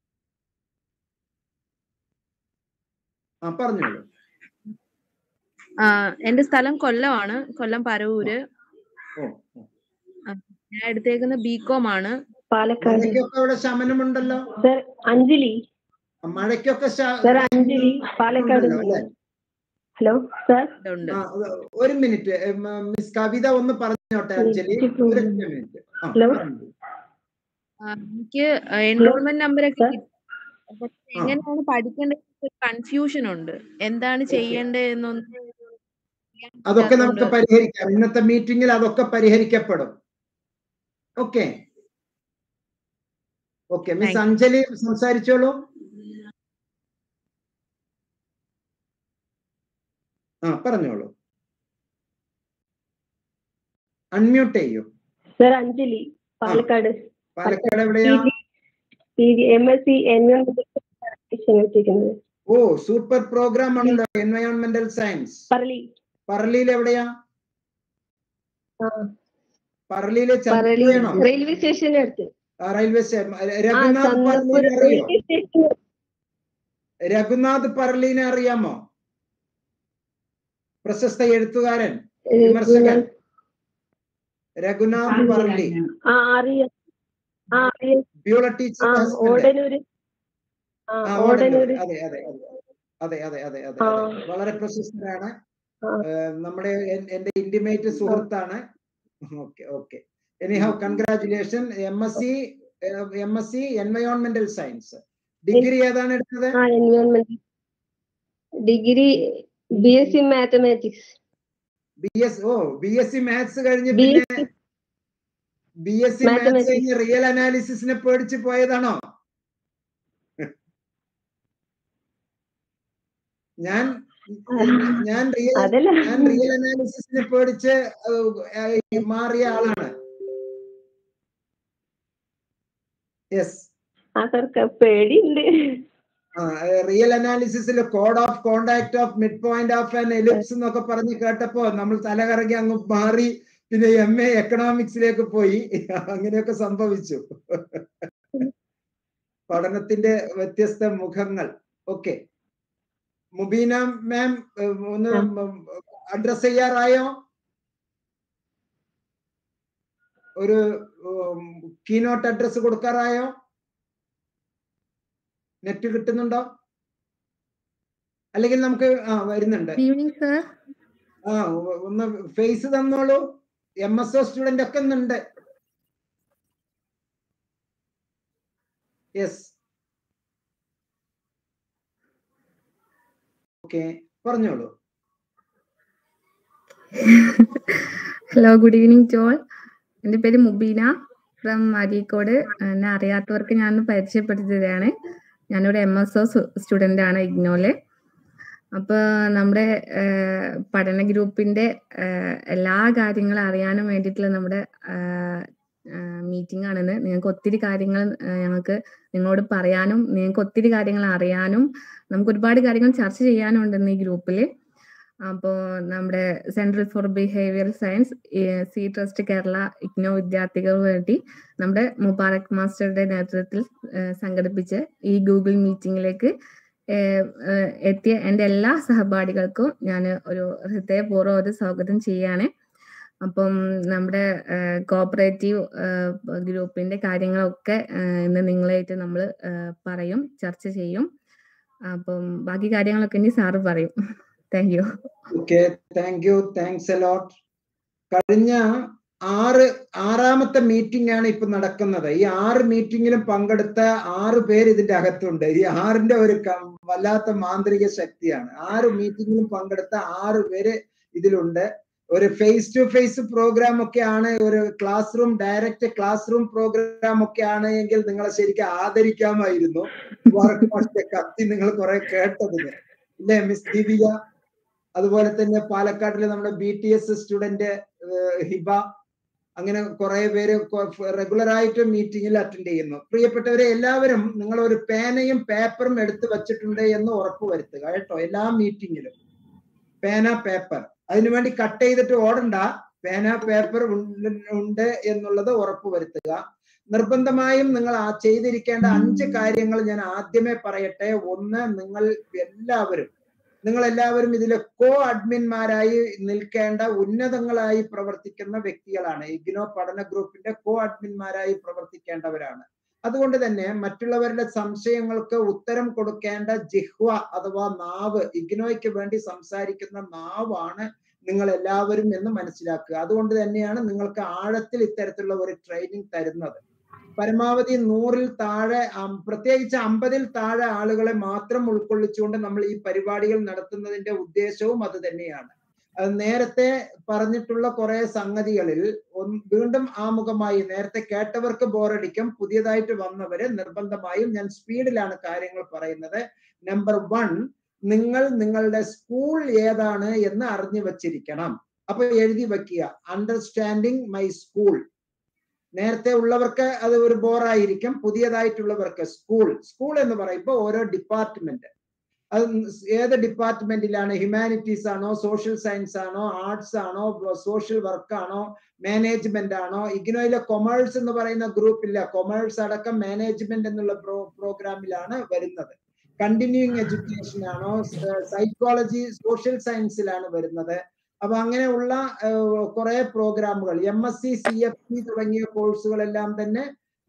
ആ പറഞ്ഞോളൂ ആ, എന്റെ സ്ഥലം കൊല്ലമാണ് കൊല്ലം പരവൂര് ഓ ഓ. ഞാൻ എടുത്തേക്കുന്ന ബികോം ആണ് പാലക്കാട് മഴയ്ക്കൊക്കെ അവിടെ ശമനമുണ്ടല്ലോ സർ അഞ്ജലി മഴയ്ക്കൊക്കെ ശ- സർ അഞ്ജലി പാലക്കാട് ഉണ്ടല്ലോ, അല്ലേ? ഹലോ സർ ഉണ്ട് ആ, അത് ഒരു മിനിറ്റ് മിസ് കവിത ഒന്ന് പറഞ്ഞോട്ടെ അഞ്ജലി ഒരു മിനിറ്റ് ആ, ഹലോ. പറഞ്ഞോ. ആ, എനിക്ക് എൻറോൾമെന്റ് നമ്പറൊക്കെ കിട്ടി പക്ഷെ എങ്ങനെയാണ് പഠിക്കേണ്ടത് കൺഫ്യൂഷൻ ഉണ്ട് എന്താണ് ചെയ്യേണ്ടതെന്നൊന്നും അതൊക്കെ നമുക്ക് ഇല്ലാത്തതുകൊണ്ട് പരിഹരിക്കാം ഇന്നത്തെ മീറ്റിംഗിൽ അതൊക്കെ പരിഹരിക്കപ്പെടും okay okay miss Thank you. Anjali സംസാരിച്ചോളൂ ആ പറഞ്ഞോളൂ അൺമ്യൂട്ട് ചെയ്യൂ സർ അഞ്ജലി പാലക്കാട് പാലക്കാട് എവിടെയാ P G M S C എൻവയോൺമെന്റൽ വെച്ചിരിക്കുന്നത് ഓ സൂപ്പർ പ്രോഗ്രാം ആണല്ലോ എൻവയോൺമെന്റൽ സയൻസ് പറളി പറളിയിൽ എവിടെയാ ആ പറളിയിലെ പറളി ചന്ദ്രയാണോ റെയിൽവേ സ്റ്റേഷന്റെ അടുത്ത് റെയിൽവേ സ്റ്റേഷൻ ആ രഘുനാഥ് ചന്ദ്രപുരം പറളീനെ അറിയോ റെയിൽവേ സ്റ്റേഷൻ രഘുനാഥ് പറളീനെ അറിയാമോ പ്രശസ്ത എഴുത്തുകാരൻ വിമർശകൻ രഘുനാഥ് പറളി ആ അറിയാം ആ അറിയാം ബ്യൂള ആ ടീച്ചർ ഹസ്ബൻഡ് ഓടനൂര് ആ ആ ഓടന്നൂർ ഓടനൂര് അതെ അതെ അതെ അതെ അതെ അതെ അതെ ആ. അതെ വളരെ പ്രശസ്തനാണ് ആ. ഏഹ് നമ്മുടെ എൻ- എന്റെ ഇന്റിമേറ്റ് സുഹൃത്താണ് okay okay anyhow congratulation M S C M S C എൻവയോൺമെന്റൽ സയൻസ് ഡിഗ്രി ഏതാണ് എടുത്തത് ആ environment degree B S C mathematics B S ഓ ബി എസ് സി മാത്സ് കഴിഞ്ഞ് ബി പിന്നെ B S C maths Mathematics. കഴിഞ്ഞ് real അനാലിസിസിനെ പേടിച്ച് പോയതാണോ ഞാൻ ഞാൻ റിയൽ അതല്ല ഞാൻ റിയൽ അനാലിസിസിനെ പേടിച്ച് ഏഹ്, ഏഹ്, മാറിയ ആളാണ് യെസ് ആ സർ പേടിയുണ്ട് റിയൽ അനാലിസിസിൽ കോഡ് of contact of mid point of an ellipse എന്നൊക്കെ പറഞ്ഞ് കേട്ടപ്പോ നമ്മൾ തലകറങ്ങി അങ്ങ് മാറി പിന്നെ എം എ എക്കണോമിക്സിലേക്ക് പോയി അങ്ങനെയൊക്കെ സംഭവിച്ചു പഠനത്തിന്റെ വ്യത്യസ്ത മുഖങ്ങൾ ഓക്കെ മുബീന മാം ഒന്ന് അഡ്രസ് ചെയ്യാറായോ ഒരു കീനോട്ട് അഡ്രസ് കൊടുക്കാറായോ നെറ്റ് കിട്ടുന്നുണ്ടോ അല്ലെങ്കിൽ നമുക്ക് ആ വരുന്നുണ്ട് ഈവനിങ് സർ ആ ഒന്ന് ഫേസ് തന്നോളൂ എം എസ് ഒ സ്റ്റുഡന്റ് ഒക്കെ ഇന്നുണ്ട് യെസ് ഓക്കെ പറഞ്ഞോളൂ ഹലോ ഗുഡ് ഈവനിങ് ടോൾ എൻ്റെ പേര് മുബീന ഫ്രം അരീക്കോട് എന്നെ അറിയാത്തവർക്ക് ഞാൻ പരിചയപ്പെടുത്തി തരാണ് ഞാനിവിടെ എം എസ് ഒ സ്റ്റുഡൻ്റ് ആണ് ഇഗ്നോല് അപ്പോൾ നമ്മുടെ ഏഹ്, പഠന ഗ്രൂപ്പിൻ്റെ ഏഹ്, എല്ലാ കാര്യങ്ങളും അറിയാനും വേണ്ടിയിട്ടുള്ള നമ്മുടെ മീറ്റിംഗ് ആണിന്ന് നിങ്ങൾക്ക് ഒത്തിരി കാര്യങ്ങൾ ഏഹ്, ഞങ്ങൾക്ക് നിങ്ങളോട് പറയാനും നിങ്ങൾക്ക് ഒത്തിരി കാര്യങ്ങൾ അറിയാനും നമുക്ക് ഒരുപാട് കാര്യങ്ങൾ ചർച്ച ചെയ്യാനും ഉണ്ട് ഇന്ന് ഈ ഗ്രൂപ്പിൽ അപ്പോൾ നമ്മുടെ central for behavioural science seed trust Kerala IGNOU വിദ്യാർത്ഥികൾക്ക് വേണ്ടി നമ്മുടെ മുബാറക് മാസ്റ്ററുടെ നേതൃത്വത്തിൽ ഏഹ്, സംഘടിപ്പിച്ച് ഈ ഗൂഗിൾ മീറ്റിംഗിലേക്ക് ഏഹ്, ഏഹ്, എത്തിയ എൻ്റെ എല്ലാ സഹപാഠികൾക്കും ഞാൻ ഒരു ഹൃദയപൂർവ്വം ഒരു സ്വാഗതം ചെയ്യാണ് അപ്പം നമ്മുടെ കോപ്പറേറ്റീവ് ഗ്രൂപ്പിന്റെ കാര്യങ്ങളൊക്കെ ഏഹ്, ഇന്ന് നിങ്ങളായിട്ട് നമ്മൾ പറയും ചർച്ച ചെയ്യും അപ്പം ബാക്കി കാര്യങ്ങളൊക്കെ ഇനി സാറ് പറയും thank you okay thank you thanks a lot കഴിഞ്ഞ ആറ് ആറാമത്തെ മീറ്റിംഗ് ആണ് ഇപ്പൊ നടക്കുന്നത് ഈ ആറ് മീറ്റിംഗിലും പങ്കെടുത്ത ആറ് പേര് ഇതിന്റെ അകത്തുണ്ട് ഈ ആറിന്റെ ഒരു ക- വല്ലാത്ത മാന്ത്രിക ശക്തിയാണ് ആറ് മീറ്റിംഗിലും പങ്കെടുത്ത ആറ് പേര് ഇതിലുണ്ട് ഒരു ഫേസ് ടു ഫേസ് പ്രോഗ്രാം ഒക്കെ ആണ് ഒരു class room direct class room program ഒക്കെ ആണ് എങ്കിൽ നിങ്ങളെ ശരിക്കും ആദരിക്കാമായിരുന്നു വർക്ക് മാസ്റ്റർ കത്തി നിങ്ങൾ കുറെ കേട്ടതിന് ഇല്ലേ മിസ് ദീപിക അതുപോലെ തന്നെ പാലക്കാട്ടിലെ നമ്മുടെ B T S student Hiba അങ്ങനെ കുറെ പേര് റെഗുലർ ആയിട്ട് മീറ്റിംഗിൽ അറ്റൻഡ് ചെയ്യുന്നു പ്രിയപ്പെട്ടവരെ എല്ലാവരും നിങ്ങൾ ഒരു പേനയും പേപ്പറും എടുത്തു വച്ചിട്ടുണ്ട് എന്ന് ഉറപ്പ് വരുത്തുക കേട്ടോ എല്ലാ മീറ്റിംഗിലും പേന പേപ്പർ അതിനുവേണ്ടി കട്ട് ചെയ്തിട്ട് ഓടണ്ട പേന പേപ്പർ ഉണ്ട് എന്നുള്ളത് ഉറപ്പ് വരുത്തുക നിർബന്ധമായും നിങ്ങൾ ആ ചെയ്തിരിക്കേണ്ട അഞ്ച് കാര്യങ്ങൾ ഞാൻ ആദ്യമേ പറയട്ടെ ഒന്ന് നിങ്ങൾ എല്ലാവരും നിങ്ങൾ എല്ലാവരും ഇതിലെ കോ അഡ്മിന്മാരായി നിൽക്കേണ്ട ഉന്നതങ്ങളായി പ്രവർത്തിക്കുന്ന വ്യക്തികളാണ് ഇഗ്നോ പഠന ഗ്രൂപ്പിന്റെ കോ അഡ്മിന്മാരായി പ്രവർത്തിക്കേണ്ടവരാണ് അതുകൊണ്ട് തന്നെ മറ്റുള്ളവരുടെ സംശയങ്ങൾക്ക് ഉത്തരം കൊടുക്കേണ്ട ജിഹ്വ അഥവാ നാവ് ഇഗ്നോയ്ക്ക് വേണ്ടി സംസാരിക്കുന്ന നാവാണ് നിങ്ങൾ എല്ലാവരും എന്ന് മനസ്സിലാക്കുക അതുകൊണ്ട് തന്നെയാണ് നിങ്ങൾക്ക് ആഴത്തിൽ ഇത്തരത്തിലുള്ള ഒരു ട്രെയിനിങ് തരുന്നത് പരമാവധി നൂറിൽ താഴെ അം- പ്രത്യേകിച്ച് അമ്പതിൽ താഴെ ആളുകളെ മാത്രം ഉൾക്കൊള്ളിച്ചുകൊണ്ട് നമ്മൾ ഈ പരിപാടികൾ നടത്തുന്നതിന്റെ ഉദ്ദേശവും അത് തന്നെയാണ് അത് നേരത്തെ പറഞ്ഞിട്ടുള്ള കുറെ സംഗതികളിൽ ഒന്ന് വീണ്ടും ആമുഖമായി നേരത്തെ കേട്ടവർക്ക് ബോറടിക്കും പുതിയതായിട്ട് വന്നവര് നിർബന്ധമായും ഞാൻ സ്പീഡിലാണ് കാര്യങ്ങൾ പറയുന്നത് നമ്പർ വൺ നിങ്ങൾ നിങ്ങളുടെ സ്കൂൾ ഏതാണ് എന്ന് അറിഞ്ഞു വച്ചിരിക്കണം അപ്പൊ എഴുതി വെക്കുക അണ്ടർസ്റ്റാൻഡിങ് മൈ സ്കൂൾ നേരത്തെ ഉള്ളവർക്ക് അത് ഒരു ബോറായിരിക്കും പുതിയതായിട്ടുള്ളവർക്ക് സ്കൂൾ സ്കൂൾ എന്ന് പറയുമ്പോൾ ഓരോ ഡിപ്പാർട്ട്മെന്റ് അത് ഏത് ഡിപ്പാർട്ട്മെന്റിലാണ് ഹ്യൂമാനിറ്റീസ് ആണോ സോഷ്യൽ സയൻസ് ആണോ ആർട്സ് ആണോ സോഷ്യൽ വർക്ക് ആണോ മാനേജ്മെന്റ് ആണോ ഇഗ്നോയിലെ കൊമേഴ്സ് എന്ന് പറയുന്ന ഗ്രൂപ്പില്ല കൊമേഴ്സ് അടക്കം മാനേജ്മെന്റ് എന്നുള്ള പ്രോ പ്രോഗ്രാമിലാണ് വരുന്നത് കണ്ടിന്യൂയിങ് എഡ്യൂക്കേഷൻ ആണോ സൈക്കോളജി സോഷ്യൽ സയൻസിലാണ് വരുന്നത് അപ്പൊ അങ്ങനെയുള്ള കുറെ പ്രോഗ്രാമുകൾ M S C C F C തുടങ്ങിയ കോഴ്സുകളെല്ലാം തന്നെ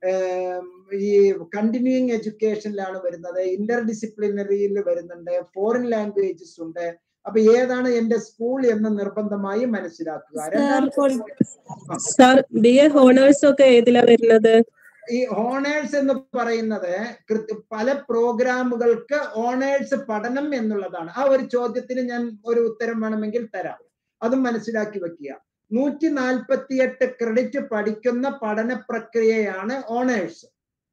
ഏം, ഈ കണ്ടിന്യൂയിങ് എഡ്യൂക്കേഷനിലാണ് വരുന്നത് ഇന്റർ ഡിസിപ്ലിനറിയിൽ വരുന്നുണ്ട് ഫോറിൻ ലാംഗ്വേജസ് ഉണ്ട് അപ്പൊ ഏതാണ് എന്റെ സ്കൂൾ എന്ന് നിർബന്ധമായി മനസ്സിലാക്കുക രണ്ടാമത്തെ സാർ ബി എ ഹോണേഴ്സ് ഒക്കെ ഏതിലാ വരുന്നത് ഈ ഓണേഴ്സ് എന്ന് പറയുന്നത് കൃത്യ പല പ്രോഗ്രാമുകൾക്ക് ഓണേഴ്സ് പഠനം എന്നുള്ളതാണ് ആ ഒരു ചോദ്യത്തിന് ഞാൻ ഒരു ഉത്തരം വേണമെങ്കിൽ തരാം അതും മനസ്സിലാക്കി വെക്കുക നൂറ്റി നാൽപ്പത്തിയെട്ട് ക്രെഡിറ്റ് പഠിക്കുന്ന പഠന പ്രക്രിയയാണ് ഓണേഴ്സ്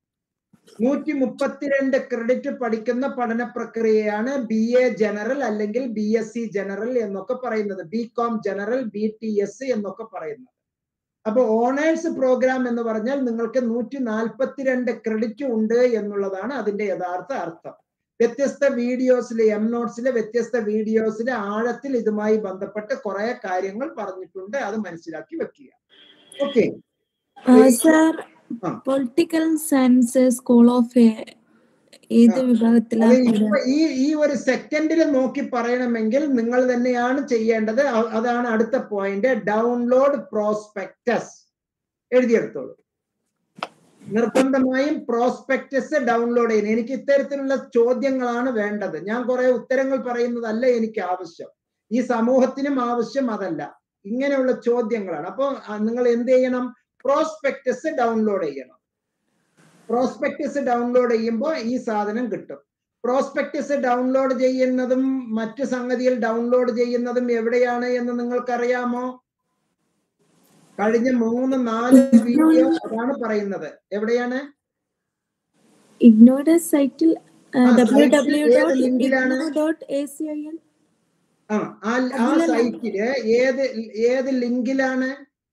നൂറ്റി മുപ്പത്തിരണ്ട് ക്രെഡിറ്റ് പഠിക്കുന്ന പഠന പ്രക്രിയയാണ് ബി എ ജനറൽ അല്ലെങ്കിൽ ബി എസ് സി ജനറൽ എന്നൊക്കെ പറയുന്നത് B com general B T S എന്നൊക്കെ പറയുന്നത് അപ്പൊ ഓണേഴ്സ് പ്രോഗ്രാം എന്ന് പറഞ്ഞാൽ നിങ്ങൾക്ക് നൂറ്റി നാൽപ്പത്തിരണ്ട് ക്രെഡിറ്റ് ഉണ്ട് എന്നുള്ളതാണ് അതിന്റെ യഥാർത്ഥ അർത്ഥം വ്യത്യസ്ത വീഡിയോസിലെ എം നോട്ട്സിലെ വ്യത്യസ്ത വീഡിയോസിലെ ആഴത്തിൽ ഇതുമായി ബന്ധപ്പെട്ട് കുറെ കാര്യങ്ങൾ പറഞ്ഞിട്ടുണ്ട് അത് മനസ്സിലാക്കി വെക്കുക ഓക്കെ സാർ ആ. പൊളിറ്റിക്കൽ സയൻസ് സ്കൂൾ ഓഫ് ഏത് അത് വിഭാഗത്തിലാണ് ഇപ്പൊ ഈ ഈ ഒരു സെക്കൻഡിൽ നോക്കി പറയണമെങ്കിൽ നിങ്ങൾ തന്നെയാണ് ചെയ്യേണ്ടത് അ- അതാണ് അടുത്ത പോയിന്റ് ഡൗൺലോഡ് പ്രോസ്പെക്ടസ് എഴുതിയെടുത്തോളൂ നിർബന്ധമായും പ്രോസ്പെക്ടസ് ഡൗൺലോഡ് ചെയ്യുന്നത് എനിക്ക് ഇത്തരത്തിലുള്ള ചോദ്യങ്ങളാണ് വേണ്ടത് ഞാൻ കുറെ ഉത്തരങ്ങൾ പറയുന്നതല്ല എനിക്ക് ആവശ്യം ഈ സമൂഹത്തിനും ആവശ്യം അതല്ല ഇങ്ങനെയുള്ള ചോദ്യങ്ങളാണ് അപ്പൊ നിങ്ങൾ എന്ത് ചെയ്യണം പ്രോസ്പെക്ടസ് ഡൗൺലോഡ് ചെയ്യണം പ്രോസ്പെക്ടസ് ഡൗൺലോഡ് ചെയ്യുമ്പോൾ ഈ സാധനം കിട്ടും പ്രോസ്പെക്ടസ് ഡൗൺലോഡ് ചെയ്യുന്നതും മറ്റു സംഗതിയിൽ ഡൗൺലോഡ് ചെയ്യുന്നതും എവിടെയാണ് എന്ന് നിങ്ങൾക്കറിയാമോ കഴിഞ്ഞ മൂന്ന് നാല് വീഡിയോ അതാണ് പറയുന്നത് എവിടെയാണ് ഇഗ്നോയുടെ സൈറ്റിൽ ആ, ഡബ്ല്യൂ സൈറ്റിൽ ഡബ്ല്യൂ ഏത് ഡോട്ട് ലിങ്കിലാണ്? IGNOU dot A C I N ആ ആ ആ അതിലല്ല. സൈറ്റില് ഏത് ഏത് ലിങ്കിലാണ്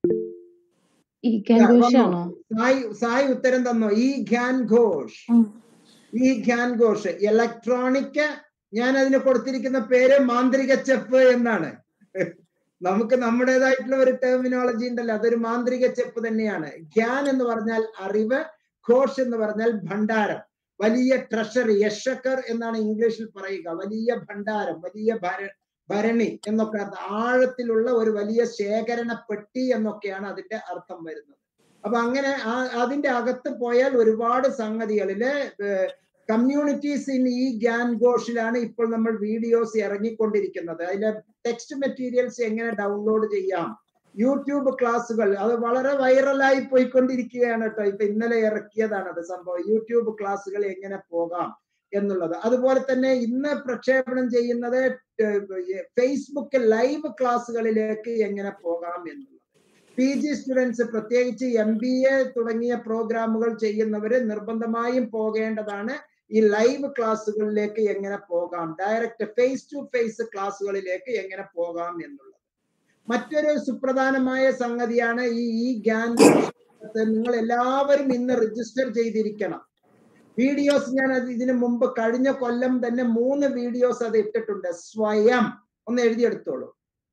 ഈ ക്യാൻ വന്നോ? ഘോഷാണോ സായി സായി ഉത്തരം തന്നോ ഈ ഖ്യാൻ ഘോഷ് ഈ ഖ്യാൻ ഘോഷ് ഇലക്ട്രോണിക് ഞാൻ അതിന് കൊടുത്തിരിക്കുന്ന പേര് മാന്ത്രിക ചെപ്പ് എന്നാണ് നമുക്ക് നമ്മുടേതായിട്ടുള്ള ഒരു ടെർമിനോളജി ഉണ്ടല്ലോ അതൊരു മാന്ത്രിക ചെപ്പ് തന്നെയാണ് ഖ്യാൻ എന്ന് പറഞ്ഞാൽ അറിവ് ഘോഷ് എന്ന് പറഞ്ഞാൽ ഭണ്ഡാരം വലിയ ട്രഷറി യശക്കർ എന്നാണ് ഇംഗ്ലീഷിൽ പറയുക വലിയ ഭണ്ഡാരം വലിയ ഭര ഭരണി എന്നൊക്കെ അർത്ഥം. ആഴത്തിലുള്ള ഒരു വലിയ ശേഖരണ പെട്ടി എന്നൊക്കെയാണ് അതിന്റെ അർത്ഥം വരുന്നത് അപ്പൊ അങ്ങനെ ആ- അതിന്റെ അകത്ത് പോയാൽ ഒരുപാട് സംഗതികളില് കമ്മ്യൂണിറ്റീസ് ഇൻ ഈ ഗ്യാൻ ഘോഷിലാണ് ഇപ്പോൾ നമ്മൾ വീഡിയോസ് ഇറങ്ങിക്കൊണ്ടിരിക്കുന്നത് അതിലെ ടെക്സ്റ്റ് മെറ്റീരിയൽസ് എങ്ങനെ ഡൗൺലോഡ് ചെയ്യാം യൂട്യൂബ് ക്ലാസ്സുകൾ അത് വളരെ വൈറലായി പോയിക്കൊണ്ടിരിക്കുകയാണ് കേട്ടോ ഇപ്പൊ ഇന്നലെ ഇറക്കിയതാണ് അത് സംഭവം യൂട്യൂബ് ക്ലാസ്സുകൾ എങ്ങനെ പോകാം എന്നുള്ളത് അതുപോലെ തന്നെ ഇന്ന് പ്രക്ഷേപണം ചെയ്യുന്നത് ഫേസ്ബുക്ക് ലൈവ് ക്ലാസ്സുകളിലേക്ക് എങ്ങനെ പോകാം എന്നുള്ളത് പി ജി സ്റ്റുഡൻസ് പ്രത്യേകിച്ച് എം ബി എ തുടങ്ങിയ പ്രോഗ്രാമുകൾ ചെയ്യുന്നവര് നിർബന്ധമായും പോകേണ്ടതാണ് ഈ ലൈവ് ക്ലാസ്സുകളിലേക്ക് എങ്ങനെ പോകാം ഡയറക്റ്റ് ഫേസ് ടു ഫേസ് ക്ലാസ്സുകളിലേക്ക് എങ്ങനെ പോകാം എന്നുള്ളത് മറ്റൊരു സുപ്രധാനമായ സംഗതിയാണ് ഈ ഈ ഗ്യാൻ നിങ്ങൾ എല്ലാവരും ഇന്ന് രജിസ്റ്റർ ചെയ്തിരിക്കണം വീഡിയോസ് ഞാൻ അത് ഇതിനു മുമ്പ് കഴിഞ്ഞ കൊല്ലം തന്നെ മൂന്ന് വീഡിയോസ് അത് ഇട്ടിട്ടുണ്ട് സ്വയം ഒന്ന് എഴുതിയെടുത്തോളൂ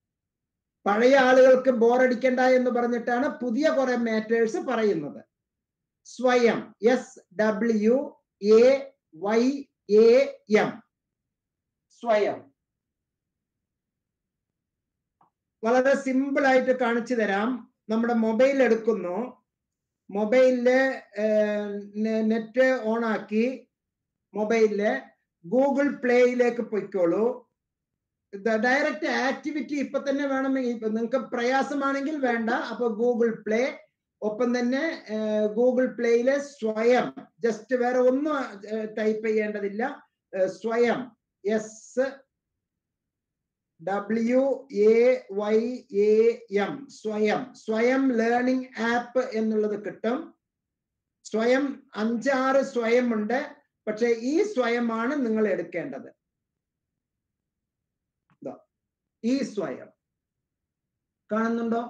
പഴയ ആളുകൾക്ക് ബോറടിക്കണ്ട എന്ന് പറഞ്ഞിട്ടാണ് പുതിയ കുറെ മാറ്റേഴ്സ് പറയുന്നത് Swayam S W A Y A M Swayam വളരെ സിമ്പിൾ ആയിട്ട് കാണിച്ചു തരാം നമ്മുടെ മൊബൈൽ എടുക്കുന്നു മൊബൈലില് നെറ്റ് ഓൺ ആക്കി മൊബൈലില് ഗൂഗിൾ പ്ലേയിലേക്ക് പൊയ്ക്കോളൂ ഡയറക്റ്റ് ആക്ടിവിറ്റി ഇപ്പൊ തന്നെ വേണമെങ്കിൽ ഇപ്പൊ നിങ്ങൾക്ക് പ്രയാസമാണെങ്കിൽ വേണ്ട അപ്പൊ ഗൂഗിൾ പ്ലേ ഒപ്പം തന്നെ ഗൂഗിൾ പ്ലേയിലെ സ്വയം ജസ്റ്റ് വേറെ ഒന്നും ടൈപ്പ് ചെയ്യേണ്ടതില്ല ഏഹ് Swayam S W A Y A M Swayam Swayam learning app എന്നുള്ളത് കിട്ടും സ്വയം അഞ്ചാറ് സ്വയം ഉണ്ട് പക്ഷെ ഈ സ്വയമാണ് നിങ്ങൾ എടുക്കേണ്ടത് ദാ, ഈ സ്വയം കാണുന്നുണ്ടോ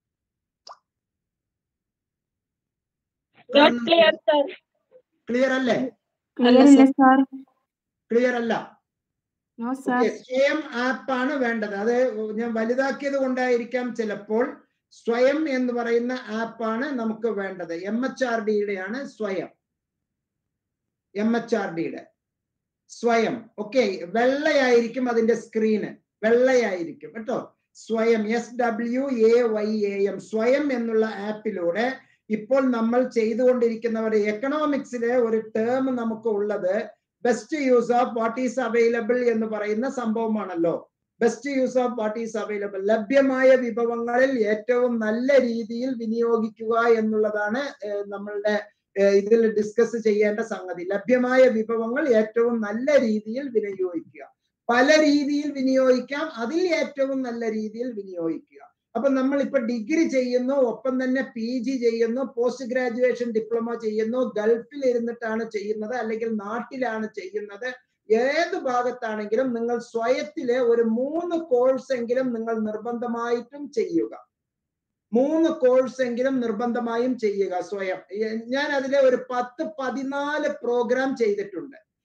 Not clear, sir. ക്ലിയർ അല്ലേ ക്ലിയർ ഇല്ല സാർ ക്ലിയർ അല്ല നോ സാർ Okay, സ്വയം ആപ്പാണ് വേണ്ടത് അത് ഞാൻ വലുതാക്കിയത് കൊണ്ടായിരിക്കാം ചിലപ്പോൾ സ്വയം എന്ന് പറയുന്ന ആപ്പാണ് നമുക്ക് വേണ്ടത് എം എച്ച് ആർ ഡിയുടെയാണ് സ്വയം എം എച്ച് ആർ ഡിയുടെ സ്വയം ഓക്കെ വെള്ളയായിരിക്കും അതിന്റെ സ്ക്രീന് വെള്ളയായിരിക്കും കേട്ടോ Swayam S W A Y A M Swayam എന്നുള്ള ആപ്പിലൂടെ ഇപ്പോൾ നമ്മൾ ചെയ്തുകൊണ്ടിരിക്കുന്നവരുടെ എക്കണോമിക്സിലെ ഒരു ടേം നമുക്ക് ഉള്ളത് best use of what is available എന്ന് പറയുന്ന സംഭവമാണല്ലോ best use of what is available ലഭ്യമായ വിഭവങ്ങളിൽ ഏറ്റവും നല്ല രീതിയിൽ വിനിയോഗിക്കുക എന്നുള്ളതാണ് ഏഹ്, നമ്മളുടെ ഏഹ്, ഇതിൽ ഡിസ്കസ് ചെയ്യേണ്ട സംഗതി ലഭ്യമായ വിഭവങ്ങൾ ഏറ്റവും നല്ല രീതിയിൽ വിനിയോഗിക്കുക പല രീതിയിൽ വിനിയോഗിക്കാം അതിൽ ഏറ്റവും നല്ല രീതിയിൽ വിനിയോഗിക്കുക അപ്പൊ നമ്മൾ ഇപ്പൊ ഡിഗ്രി ചെയ്യുന്നു ഒപ്പം തന്നെ പി ജി ചെയ്യുന്നു പോസ്റ്റ് ഗ്രാജുവേഷൻ ഡിപ്ലോമ ചെയ്യുന്നു ഗൾഫിൽ ഇരുന്നിട്ടാണ് ചെയ്യുന്നത് അല്ലെങ്കിൽ നാട്ടിലാണ് ചെയ്യുന്നത് ഏത് ഭാഗത്താണെങ്കിലും നിങ്ങൾ സ്വയത്തിലെ ഒരു മൂന്ന് കോഴ്സ് എങ്കിലും നിങ്ങൾ നിർബന്ധമായിട്ടും ചെയ്യുക മൂന്ന് കോഴ്സ് എങ്കിലും നിർബന്ധമായും ചെയ്യുക സ്വയം ഏ, ഞാൻ അതിലെ ഒരു പത്ത് പതിനാല് പ്രോഗ്രാം ചെയ്തിട്ടുണ്ട്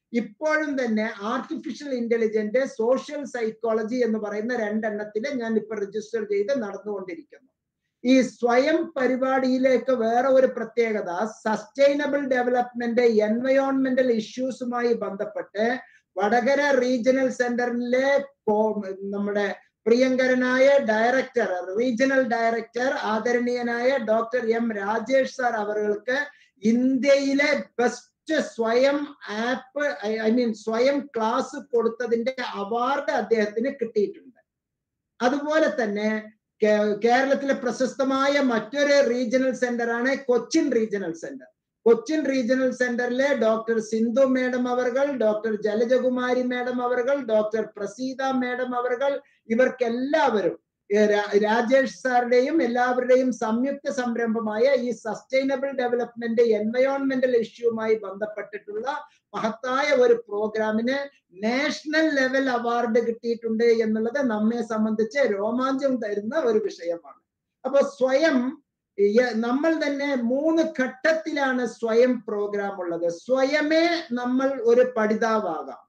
ഇപ്പോഴും തന്നെ ആർട്ടിഫിഷ്യൽ ഇന്റലിജന്റ് സോഷ്യൽ സൈക്കോളജി എന്ന് പറയുന്ന രണ്ടെണ്ണത്തില് ഞാൻ ഇപ്പൊ രജിസ്റ്റർ ചെയ്ത് നടന്നുകൊണ്ടിരിക്കുന്നു ഈ സ്വയം പരിപാടിയിലേക്ക് വേറെ ഒരു പ്രത്യേകത സസ്റ്റൈനബിൾ ഡെവലപ്മെന്റ് എൻവയോൺമെന്റൽ ഇഷ്യൂസുമായി ബന്ധപ്പെട്ട് വടകര റീജിയണൽ സെന്ററിലെ നമ്മുടെ പ്രിയങ്കരനായ ഡയറക്ടർ റീജിയണൽ ഡയറക്ടർ ആദരണീയനായ ഡോക്ടർ എം രാജേഷ് സാർ അവർക്ക് ഇന്ത്യയിലെ ബെസ്റ്റ് സ്വയം ആപ്പ് ഐ മീൻ സ്വയം ക്ലാസ് കൊടുത്തതിന്റെ അവാർഡ് അദ്ദേഹത്തിന് കിട്ടിയിട്ടുണ്ട് അതുപോലെ തന്നെ കേരളത്തിലെ പ്രശസ്തമായ മറ്റൊരു റീജിയണൽ സെന്റർ ആണ് Cochin regional centre Cochin regional സെന്ററിലെ ഡോക്ടർ സിന്ധു മേഡം അവർകൾ ഡോക്ടർ ജലജകുമാരി മേഡം അവർകൾ ഡോക്ടർ പ്രസീത മേഡം അവർകൾ ഇവർക്കെല്ലാവരും രാജേഷ് സാറുടെയും എല്ലാവരുടെയും സംയുക്ത സംരംഭമായ ഈ സസ്റ്റൈനബിൾ ഡെവലപ്മെന്റ് എൻവയോൺമെന്റൽ ഇഷ്യൂമായി ബന്ധപ്പെട്ടിട്ടുള്ള മഹത്തായ ഒരു പ്രോഗ്രാമിന് നാഷണൽ ലെവൽ അവാർഡ് കിട്ടിയിട്ടുണ്ട് എന്നുള്ളത് നമ്മെ സംബന്ധിച്ച് രോമാഞ്ചം തരുന്ന ഒരു വിഷയമാണ് അപ്പൊ സ്വയം നമ്മൾ തന്നെ മൂന്ന് ഘട്ടത്തിലാണ് സ്വയം പ്രോഗ്രാം ഉള്ളത് സ്വയമേ നമ്മൾ ഒരു പഠിതാവാകാം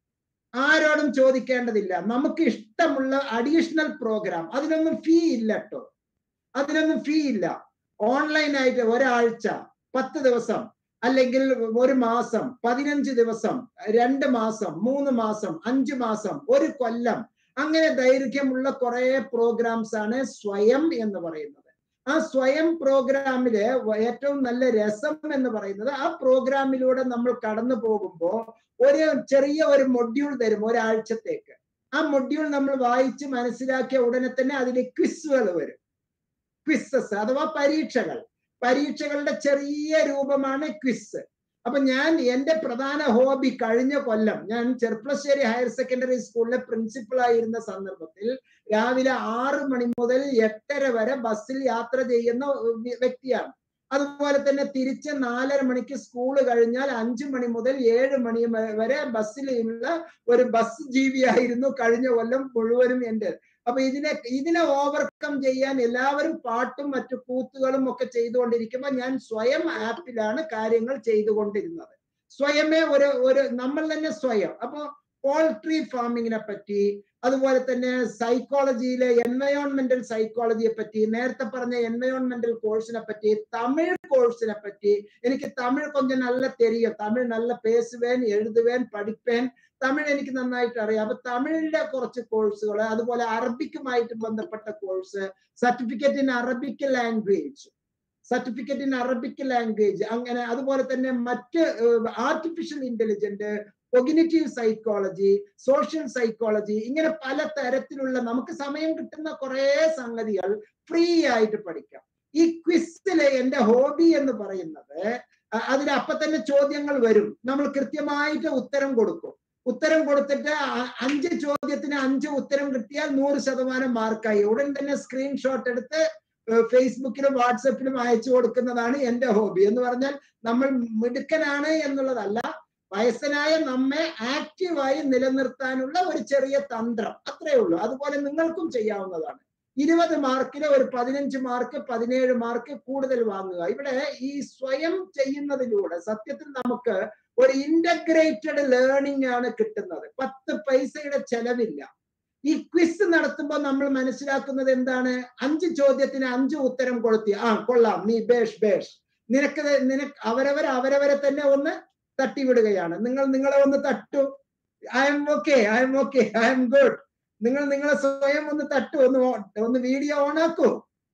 ആരോടും ചോദിക്കേണ്ടതില്ല നമുക്ക് ഇഷ്ടമുള്ള അഡീഷണൽ പ്രോഗ്രാം അതിനൊന്നും ഫീ ഇല്ല കേട്ടോ അതിനൊന്നും ഫീ ഇല്ല ഓൺലൈനായിട്ട് ഒരാഴ്ച പത്ത് ദിവസം അല്ലെങ്കിൽ ഒരു മാസം പതിനഞ്ച് ദിവസം രണ്ട് മാസം മൂന്ന് മാസം അഞ്ചു മാസം ഒരു കൊല്ലം അങ്ങനെ ദൈർഘ്യമുള്ള കുറെ പ്രോഗ്രാംസ് ആണ് സ്വയം എന്ന് പറയുന്നത് ആ സ്വയം പ്രോഗ്രാമില് ഏറ്റവും നല്ല രസം എന്ന് പറയുന്നത് ആ പ്രോഗ്രാമിലൂടെ നമ്മൾ കടന്നു പോകുമ്പോൾ ഒരു ചെറിയ ഒരു മൊഡ്യൂൾ തരും ഒരാഴ്ചത്തേക്ക് ആ മൊഡ്യൂൾ നമ്മൾ വായിച്ച് മനസ്സിലാക്കിയ ഉടനെ തന്നെ അതിൽ ക്വിസുകൾ വരും ക്വിസസ് അഥവാ പരീക്ഷകൾ പരീക്ഷകളുടെ ചെറിയ രൂപമാണ് ക്വിസ് അപ്പൊ ഞാൻ എന്റെ പ്രധാന ഹോബി കഴിഞ്ഞ കൊല്ലം ഞാൻ ചെർപ്പളശ്ശേരി ഹയർ സെക്കൻഡറി സ്കൂളിലെ പ്രിൻസിപ്പൾ ആയിരുന്ന സന്ദർഭത്തിൽ രാവിലെ ആറ് മണി മുതൽ എട്ടര വരെ ബസ്സിൽ യാത്ര ചെയ്യുന്ന വ്യക്തിയാണ് അതുപോലെ തന്നെ തിരിച്ച് നാലര മണിക്ക് സ്കൂൾ കഴിഞ്ഞാൽ അഞ്ചു മണി മുതൽ ഏഴ് മണി വരെ ബസ്സിലുള്ള ഒരു ബസ് ജീവിയായിരുന്നു കഴിഞ്ഞ കൊല്ലം മുഴുവനും എൻ്റെ അപ്പൊ ഇതിനെ ഇതിനെ ഓവർകം ചെയ്യാൻ എല്ലാവരും പാട്ടും മറ്റു കൂത്തുകളും ഒക്കെ ചെയ്തുകൊണ്ടിരിക്കുമ്പോൾ ഞാൻ സ്വയം ആപ്പിലാണ് കാര്യങ്ങൾ ചെയ്തുകൊണ്ടിരുന്നത് സ്വയമേ ഒരു ഒരു നമ്മൾ തന്നെ സ്വയം അപ്പോ പോൾട്രി ഫാമിങ്ങിനെ പറ്റി അതുപോലെ തന്നെ സൈക്കോളജിയിലെ എൻവയോൺമെന്റൽ സൈക്കോളജിയെ പറ്റി നേരത്തെ പറഞ്ഞ എൻവയോൺമെന്റൽ കോഴ്സിനെ പറ്റി തമിഴ് കോഴ്സിനെ പറ്റി എനിക്ക് തമിഴ് കൊഞ്ചം നല്ല തെരിയും തമിഴ് നല്ല പേസുവേൻ എഴുതുവേൻ പഠിപ്പേൻ തമിഴ് എനിക്ക് നന്നായിട്ട് അറിയാം അപ്പൊ തമിഴിന്റെ കുറച്ച് കോഴ്സുകൾ അതുപോലെ അറബിക്കുമായിട്ട് ബന്ധപ്പെട്ട course certificate in Arabic language certificate in Arabic language അങ്ങനെ അതുപോലെ തന്നെ മറ്റ് artificial intelligent cognitive psychology social psychology ഇങ്ങനെ പല തരത്തിലുള്ള നമുക്ക് സമയം കിട്ടുന്ന കുറെ സംഗതികൾ ഫ്രീ ആയിട്ട് പഠിക്കാം ഈ ക്വിസിലെ എന്റെ ഹോബി എന്ന് പറയുന്നത് അതിൽ അപ്പൊ തന്നെ ചോദ്യങ്ങൾ വരും നമ്മൾ കൃത്യമായിട്ട് ഉത്തരം കൊടുക്കും ഉത്തരം കൊടുത്തിട്ട് അഞ്ച് ചോദ്യത്തിന് അഞ്ച് ഉത്തരം കിട്ടിയാൽ നൂറ് ശതമാനം മാർക്കായി ഉടൻ തന്നെ സ്ക്രീൻഷോട്ട് എടുത്ത് ഫേസ്ബുക്കിലും വാട്സപ്പിലും അയച്ചു കൊടുക്കുന്നതാണ് എന്റെ ഹോബി എന്ന് പറഞ്ഞാൽ നമ്മൾ മിടുക്കനാണ് എന്നുള്ളതല്ല വയസ്സനായ നമ്മെ ആക്റ്റീവായി നിലനിർത്താനുള്ള ഒരു ചെറിയ തന്ത്രം അത്രയേ ഉള്ളൂ അതുപോലെ നിങ്ങൾക്കും ചെയ്യാവുന്നതാണ് ഇരുപത് മാർക്കിന് ഒരു പതിനഞ്ച് മാർക്ക് പതിനേഴ് മാർക്ക് കൂടുതൽ വാങ്ങുക ഇവിടെ ഈ സ്വയം ചെയ്യുന്നതിലൂടെ സത്യത്തിൽ നമുക്ക് ഒരു ഇന്റഗ്രേറ്റഡ് ലേണിംഗ് ആണ് കിട്ടുന്നത് പത്ത് പൈസയുടെ ചെലവില്ല ഈ ക്വിസ് നടത്തുമ്പോൾ നമ്മൾ മനസ്സിലാക്കുന്നത് എന്താണ് അഞ്ച് ചോദ്യത്തിന് അഞ്ച് ഉത്തരം കൊടുത്തി ആ കൊള്ളാം നീ ബേഷ് ബേഷ് നിനക്ക് നിനക്ക് അവരവർ അവരവരെ തന്നെ ഒന്ന് തട്ടിവിടുകയാണ് നിങ്ങൾ നിങ്ങളെ ഒന്ന് തട്ടു I am okay I am okay I am good നിങ്ങൾ നിങ്ങളെ സ്വയം ഒന്ന് തട്ടു ഒന്ന് ഒന്ന് വീഡിയോ ഓൺ ആക്കൂ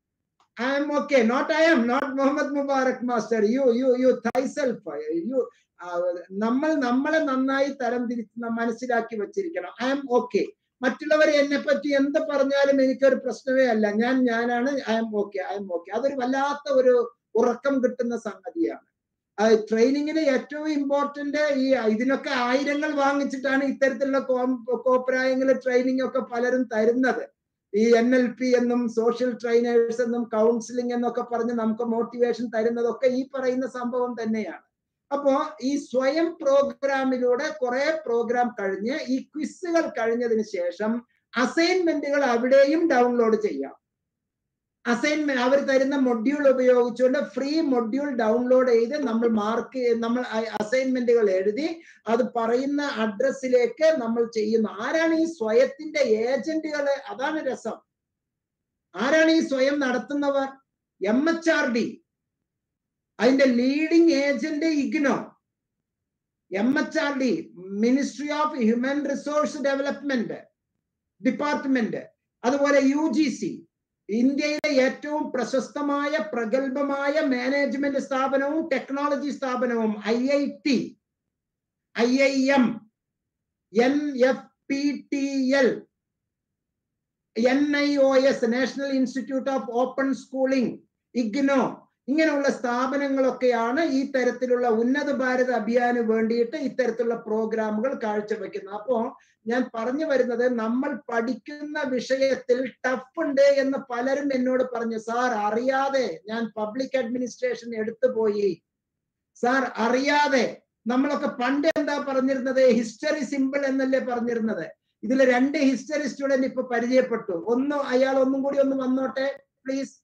I am okay not I am not Muhammad Mubarak master you you you thyself you നമ്മൾ നമ്മളെ നന്നായി തരം തിരിച്ച് മനസ്സിലാക്കി വെച്ചിരിക്കണം ഐ എം ഓക്കെ മറ്റുള്ളവർ എന്നെ പറ്റി എന്ത് പറഞ്ഞാലും എനിക്കൊരു പ്രശ്നമേ അല്ല ഞാൻ ഞാനാണ് I am okay I am okay അതൊരു വല്ലാത്ത ഒരു ഉറക്കം കിട്ടുന്ന സംഗതിയാണ് ട്രെയിനിങ്ങിന് ഏറ്റവും ഇമ്പോർട്ടന്റ് ഈ ഇതിനൊക്കെ ആയിരങ്ങൾ വാങ്ങിച്ചിട്ടാണ് ഇത്തരത്തിലുള്ള കോപ്രായങ്ങൾ ട്രെയിനിങ് ഒക്കെ പലരും തരുന്നത് ഈ എൻ എൽ പി എന്നും സോഷ്യൽ ട്രെയിനേഴ്സ് എന്നും കൗൺസിലിംഗ് എന്നൊക്കെ പറഞ്ഞ് നമുക്ക് മോട്ടിവേഷൻ തരുന്നതൊക്കെ ഈ പറയുന്ന സംഭവം തന്നെയാണ് അപ്പോ ഈ സ്വയം പ്രോഗ്രാമിലൂടെ കുറെ പ്രോഗ്രാം കഴിഞ്ഞ് ഈ ക്വിസുകൾ കഴിഞ്ഞതിന് ശേഷം അസൈൻമെന്റുകൾ അവിടെയും ഡൗൺലോഡ് ചെയ്യാം അസൈൻമെന്റ് അവർ തരുന്ന മൊഡ്യൂൾ ഉപയോഗിച്ചുകൊണ്ട് ഫ്രീ മൊഡ്യൂൾ ഡൗൺലോഡ് ചെയ്ത് നമ്മൾ മാർക്ക് നമ്മൾ അസൈൻമെന്റുകൾ എഴുതി അത് പറയുന്ന അഡ്രസ്സിലേക്ക് നമ്മൾ ചെയ്യുന്നു ആരാണ് ഈ സ്വയത്തിന്റെ ഏജന്റുകൾ അതാണ് രസം ആരാണ് ഈ സ്വയം നടത്തുന്നവർ എം എച്ച് ആർ ഡി അതിന്റെ leading agent IGNOU M H R D ministry of human resource development department അതുപോലെ യു ജി സി ഇന്ത്യയിലെ ഏറ്റവും പ്രശസ്തമായ പ്രഗത്ഭമായ മാനേജ്മെന്റ് സ്ഥാപനവും ടെക്നോളജി സ്ഥാപനവും I I T I I M N F P T L N I O S national institute of open schooling IGNOU ഇങ്ങനെയുള്ള സ്ഥാപനങ്ങളൊക്കെയാണ് ഈ തരത്തിലുള്ള ഉന്നത ഭാരത് അഭിയാന് വേണ്ടിയിട്ട് ഇത്തരത്തിലുള്ള പ്രോഗ്രാമുകൾ കാഴ്ചവെക്കുന്നത് അപ്പോ ഞാൻ പറഞ്ഞു വരുന്നത് നമ്മൾ പഠിക്കുന്ന വിഷയത്തിൽ ടഫ് ഉണ്ട് എന്ന് പലരും എന്നോട് പറഞ്ഞു സാർ അറിയാതെ ഞാൻ പബ്ലിക് അഡ്മിനിസ്ട്രേഷൻ എടുത്തു പോയി സാർ അറിയാതെ നമ്മളൊക്കെ പണ്ട് എന്താ പറഞ്ഞിരുന്നത് ഹിസ്റ്ററി സിമ്പിൾ എന്നല്ലേ പറഞ്ഞിരുന്നത് ഇതിൽ രണ്ട് ഹിസ്റ്ററി സ്റ്റുഡന്റ് ഇപ്പൊ പരിചയപ്പെട്ടു ഒന്ന് അയാൾ ഒന്നും കൂടി ഒന്ന് വന്നോട്ടെ പ്ലീസ്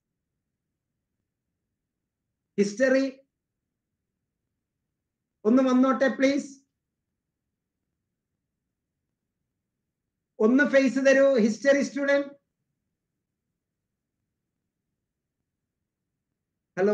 ഹിസ്റ്ററി ഒന്ന് വന്നോട്ടെ പ്ലീസ് ഒന്ന് ഫേസ് തരൂ ഹിസ്റ്ററി സ്റ്റുഡന്റ് ഹലോ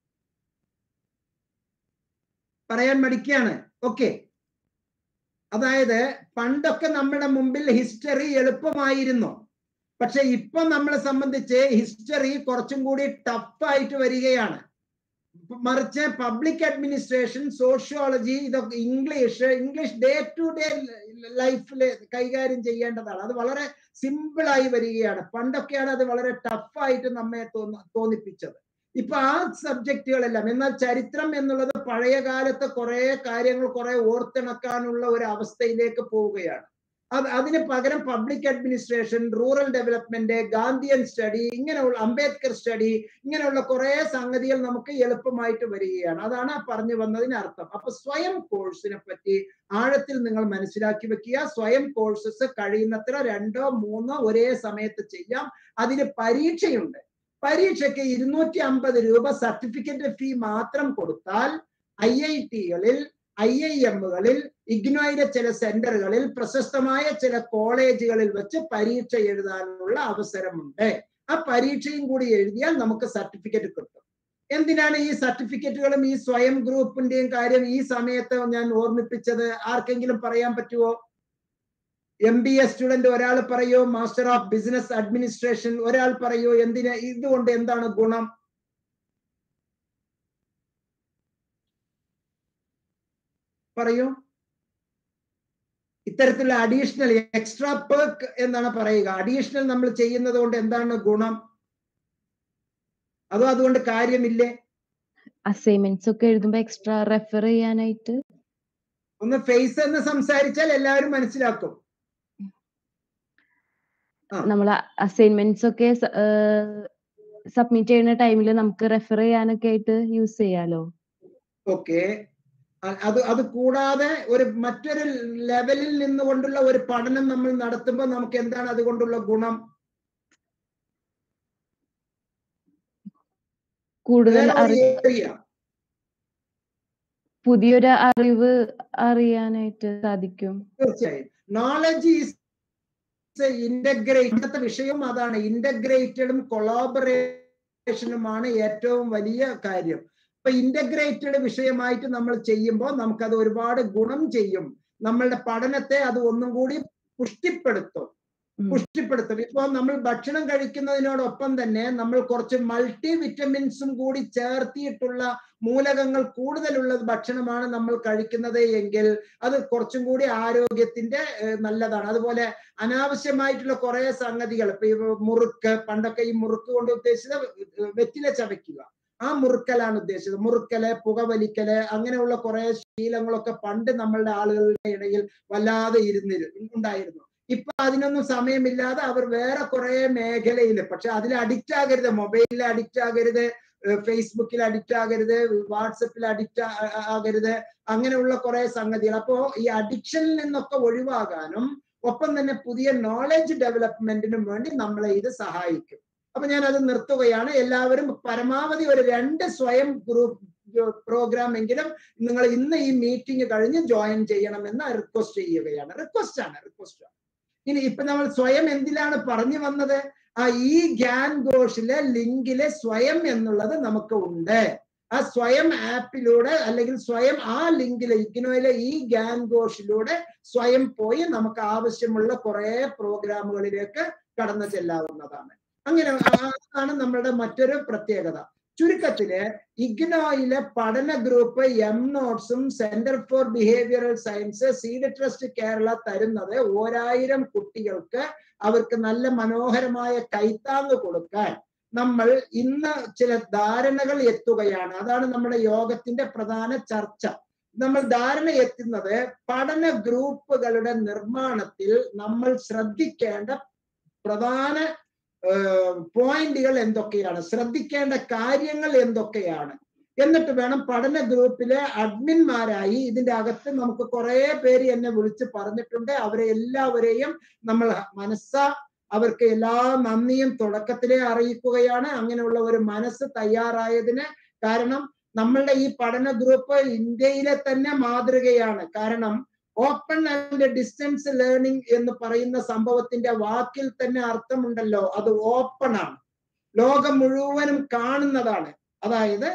പറയാൻ മടിക്കുകയാണ് ഓക്കെ അതായത് പണ്ടൊക്കെ നമ്മുടെ മുമ്പിൽ ഹിസ്റ്ററി എളുപ്പമായിരുന്നു പക്ഷെ ഇപ്പൊ നമ്മളെ സംബന്ധിച്ച് ഹിസ്റ്ററി കുറച്ചും കൂടി ടഫായിട്ട് വരികയാണ് മറിച്ച് പബ്ലിക് അഡ്മിനിസ്ട്രേഷൻ സോഷ്യോളജി ഇതൊക്കെ English English day to day ലൈഫിൽ കൈകാര്യം ചെയ്യേണ്ടതാണ് അത് വളരെ സിമ്പിൾ ആയി വരികയാണ് പണ്ടൊക്കെയാണ് അത് വളരെ ടഫായിട്ട് നമ്മെ തോന്നിപ്പിച്ചത് ഇപ്പൊ ആ സബ്ജക്റ്റുകളെല്ലാം എന്നാൽ ചരിത്രം എന്നുള്ളത് പഴയ കാലത്തെ കുറെ കാര്യങ്ങൾ കുറെ ഓർത്തിണക്കാനുള്ള ഒരു അവസ്ഥയിലേക്ക് പോവുകയാണ് അത് അതിന് പകരം public administration rural development Gandhian study ഇങ്ങനെയുള്ള അംബേദ്കർ സ്റ്റഡി ഇങ്ങനെയുള്ള കുറെ സംഗതികൾ നമുക്ക് എളുപ്പമായിട്ട് വരികയാണ് അതാണ് ആ പറഞ്ഞു വന്നതിന് അർത്ഥം അപ്പൊ സ്വയം കോഴ്സിനെ പറ്റി ആഴത്തിൽ നിങ്ങൾ മനസ്സിലാക്കി വെക്കുക സ്വയം കോഴ്സസ് കഴിയുന്നത്ര രണ്ടോ മൂന്നോ ഒരേ സമയത്ത് ചെയ്യാം അതിന് പരീക്ഷയുണ്ട് പരീക്ഷയ്ക്ക് ഇരുന്നൂറ്റി അമ്പത് രൂപ സർട്ടിഫിക്കറ്റ് ഫീ മാത്രം കൊടുത്താൽ ഐ ഐ ടികളിൽ ഐ ഐ എമ്മുകളിൽ ഇഗ്നോയുടെ ചില സെന്ററുകളിൽ പ്രശസ്തമായ ചില കോളേജുകളിൽ വെച്ച് പരീക്ഷ എഴുതാനുള്ള അവസരമുണ്ട് ആ പരീക്ഷയും കൂടി എഴുതിയാൽ നമുക്ക് സർട്ടിഫിക്കറ്റ് കിട്ടും എന്തിനാണ് ഈ സർട്ടിഫിക്കറ്റുകളും ഈ സ്വയം ഗ്രൂപ്പിന്റെയും കാര്യം ഈ സമയത്ത് ഞാൻ ഓർമ്മിപ്പിച്ചത് ആർക്കെങ്കിലും പറയാൻ പറ്റുമോ എം ബി എ സ്റ്റുഡന്റ് ഒരാൾ പറയോ മാസ്റ്റർ ഓഫ് ബിസിനസ് അഡ്മിനിസ്ട്രേഷൻ ഒരാൾ പറയോ എന്തിന് ഇതുകൊണ്ട് എന്താണ് ഗുണം പറയൂ ഇത്തരത്തിലുള്ള അഡീഷണൽ എക്സ്ട്രാ പേർക്ക് എന്നാണ് പറയുക അഡീഷണൽ നമ്മൾ ചെയ്യുന്നത് കൊണ്ട് എന്താണ് ഗുണം അതോ അതുകൊണ്ട് കാര്യമില്ലേ അസൈൻമെന്റ്സ് ഒക്കെ എഴുതുമ്പോ എക്സ്ട്രാ റെഫർ ചെയ്യാനായിട്ട് ഒന്ന് ഫേസ് എന്ന് സംസാരിച്ചാൽ എല്ലാവരും മനസ്സിലാക്കും നമ്മൾ അസൈൻമെന്റ്സ് ഒക്കെ സബ്മിറ്റ് ചെയ്യുന്ന ടൈമിൽ നമുക്ക് റെഫർ ചെയ്യാനൊക്കെ ആയിട്ട് യൂസ് ചെയ്യാലോ ഓക്കെ അത് അത് കൂടാതെ ഒരു മറ്റൊരു ലെവലിൽ നിന്നുകൊണ്ടുള്ള ഒരു പഠനം നമ്മൾ നടത്തുമ്പോൾ നമുക്ക് എന്താണ് അതുകൊണ്ടുള്ള ഗുണം കൂടുതൽ ഏരിയ പുതിയൊരു അറിവ് അറിയാനായിട്ട് സാധിക്കും തീർച്ചയായും നോളജ് ഈസ് ഇന്റഗ്രേറ്റ് ഇന്നത്തെ വിഷയം അതാണ് ഇന്റഗ്രേറ്റഡും കൊളാബറേഷനുമാണ് ഏറ്റവും വലിയ കാര്യം ഇപ്പൊ ഇന്റഗ്രേറ്റഡ് വിഷയമായിട്ട് നമ്മൾ ചെയ്യുമ്പോൾ നമുക്കത് ഒരുപാട് ഗുണം ചെയ്യും നമ്മളുടെ പഠനത്തെ അത് ഒന്നും കൂടി പുഷ്ടിപ്പെടുത്തും പുഷ്ടിപ്പെടുത്തും ഇപ്പൊ നമ്മൾ ഭക്ഷണം കഴിക്കുന്നതിനോടൊപ്പം തന്നെ നമ്മൾ കുറച്ച് മൾട്ടി വിറ്റമിൻസും കൂടി ചേർത്തിയിട്ടുള്ള മൂലകങ്ങൾ കൂടുതലുള്ള ഭക്ഷണമാണ് നമ്മൾ കഴിക്കുന്നത് എങ്കിൽ അത് കുറച്ചും കൂടി ആരോഗ്യത്തിന്റെ നല്ലതാണ് അതുപോലെ അനാവശ്യമായിട്ടുള്ള കുറെ സംഗതികൾ ഇപ്പൊ ഈ മുറുക്ക് പണ്ടൊക്കെ ഈ മുറുക്ക് കൊണ്ട് ഉദ്ദേശിച്ചത് വെറ്റില ചവയ്ക്കുക ആ മുറുക്കലാണ് ഉദ്ദേശിച്ചത് മുറുക്കല് പുകവലിക്കല് അങ്ങനെയുള്ള കുറെ ശീലങ്ങളൊക്കെ പണ്ട് നമ്മളുടെ ആളുകളുടെ ഇടയിൽ വല്ലാതെ ഇരുന്നിരുന്നു ഉണ്ടായിരുന്നു ഇപ്പൊ അതിനൊന്നും സമയമില്ലാതെ അവർ വേറെ കുറെ മേഖലയിൽ പക്ഷെ അതിൽ അഡിക്റ്റ് ആകരുത് മൊബൈലിൽ അഡിക്റ്റ് ആകരുത് ഫേസ്ബുക്കിൽ അഡിക്റ്റ് ആകരുത് വാട്സപ്പിൽ അഡിക്റ്റ് ആകരുത് അങ്ങനെയുള്ള കുറെ സംഗതികൾ അപ്പോ ഈ അഡിക്ഷനിൽ നിന്നൊക്കെ ഒഴിവാകാനും ഒപ്പം തന്നെ പുതിയ നോളജ് ഡെവലപ്മെന്റിനും വേണ്ടി നമ്മളെ ഇത് സഹായിക്കും അപ്പൊ ഞാൻ അത് നിർത്തുകയാണ് എല്ലാവരും പരമാവധി ഒരു രണ്ട് സ്വയം ഗ്രൂപ്പ് പ്രോഗ്രാം എങ്കിലും നിങ്ങൾ ഇന്ന് ഈ മീറ്റിംഗ് കഴിഞ്ഞ് ജോയിൻ ചെയ്യണമെന്ന് റിക്വസ്റ്റ് ചെയ്യുകയാണ് റിക്വസ്റ്റ് ആണ് റിക്വസ്റ്റ് ആണ് ഇനി ഇപ്പൊ നമ്മൾ സ്വയം എന്തിലാണ് പറഞ്ഞു വന്നത് ആ ഈ ഗ്യാൻ ഘോഷിലെ ലിങ്കിലെ സ്വയം എന്നുള്ളത് നമുക്ക് ഉണ്ട് ആ സ്വയം ആപ്പിലൂടെ അല്ലെങ്കിൽ സ്വയം ആ ലിങ്കിലെ ഇഗ്നോയിലെ ഈ ഗ്യാൻ ഘോഷിലൂടെ സ്വയം പോയി നമുക്ക് ആവശ്യമുള്ള കുറെ പ്രോഗ്രാമുകളിലേക്ക് കടന്നു ചെല്ലാവുന്നതാണ് അങ്ങനെ അതാണ് നമ്മളുടെ മറ്റൊരു പ്രത്യേകത ചുരുക്കത്തില് ഇഗ്നോയിലെ പഠന ഗ്രൂപ്പ് എം നോട്ട്സും centre for behavioural science seed trust Kerala തരുന്നത് ഓരായിരം കുട്ടികൾക്ക് അവർക്ക് നല്ല മനോഹരമായ കൈത്താങ് കൊടുക്കാൻ നമ്മൾ ഇന്ന് ചില ധാരണകൾ എത്തുകയാണ് അതാണ് നമ്മുടെ യോഗത്തിന്റെ പ്രധാന ചർച്ച നമ്മൾ ധാരണ എത്തുന്നത് പഠന ഗ്രൂപ്പുകളുടെ നിർമ്മാണത്തിൽ നമ്മൾ ശ്രദ്ധിക്കേണ്ട പ്രധാന പോയിന്റുകൾ എന്തൊക്കെയാണ് ശ്രദ്ധിക്കേണ്ട കാര്യങ്ങൾ എന്തൊക്കെയാണ് എന്നിട്ട് വേണം പഠന ഗ്രൂപ്പിലെ അഡ്മിന്മാരായി ഇതിന്റെ അകത്ത് നമുക്ക് കുറെ പേര് എന്നെ വിളിച്ച് പറഞ്ഞിട്ടുണ്ട് അവരെ എല്ലാവരെയും നമ്മൾ മനസ്സ അവർക്ക് എല്ലാ നന്ദിയും തുടക്കത്തിലേ അറിയിക്കുകയാണ് അങ്ങനെയുള്ള ഒരു മനസ്സ് തയ്യാറായതിന് കാരണം നമ്മളുടെ ഈ പഠന ഗ്രൂപ്പ് ഇന്ത്യയിലെ തന്നെ മാതൃകയാണ് കാരണം ഓപ്പൺ ആൻഡ് ഡിസ്റ്റൻസ് ലേണിംഗ് എന്ന് പറയുന്ന സംഭവത്തിന്റെ വാക്കിൽ തന്നെ അർത്ഥമുണ്ടല്ലോ അത് ഓപ്പൺ ആണ് ലോകം മുഴുവനും കാണുന്നതാണ് അതായത്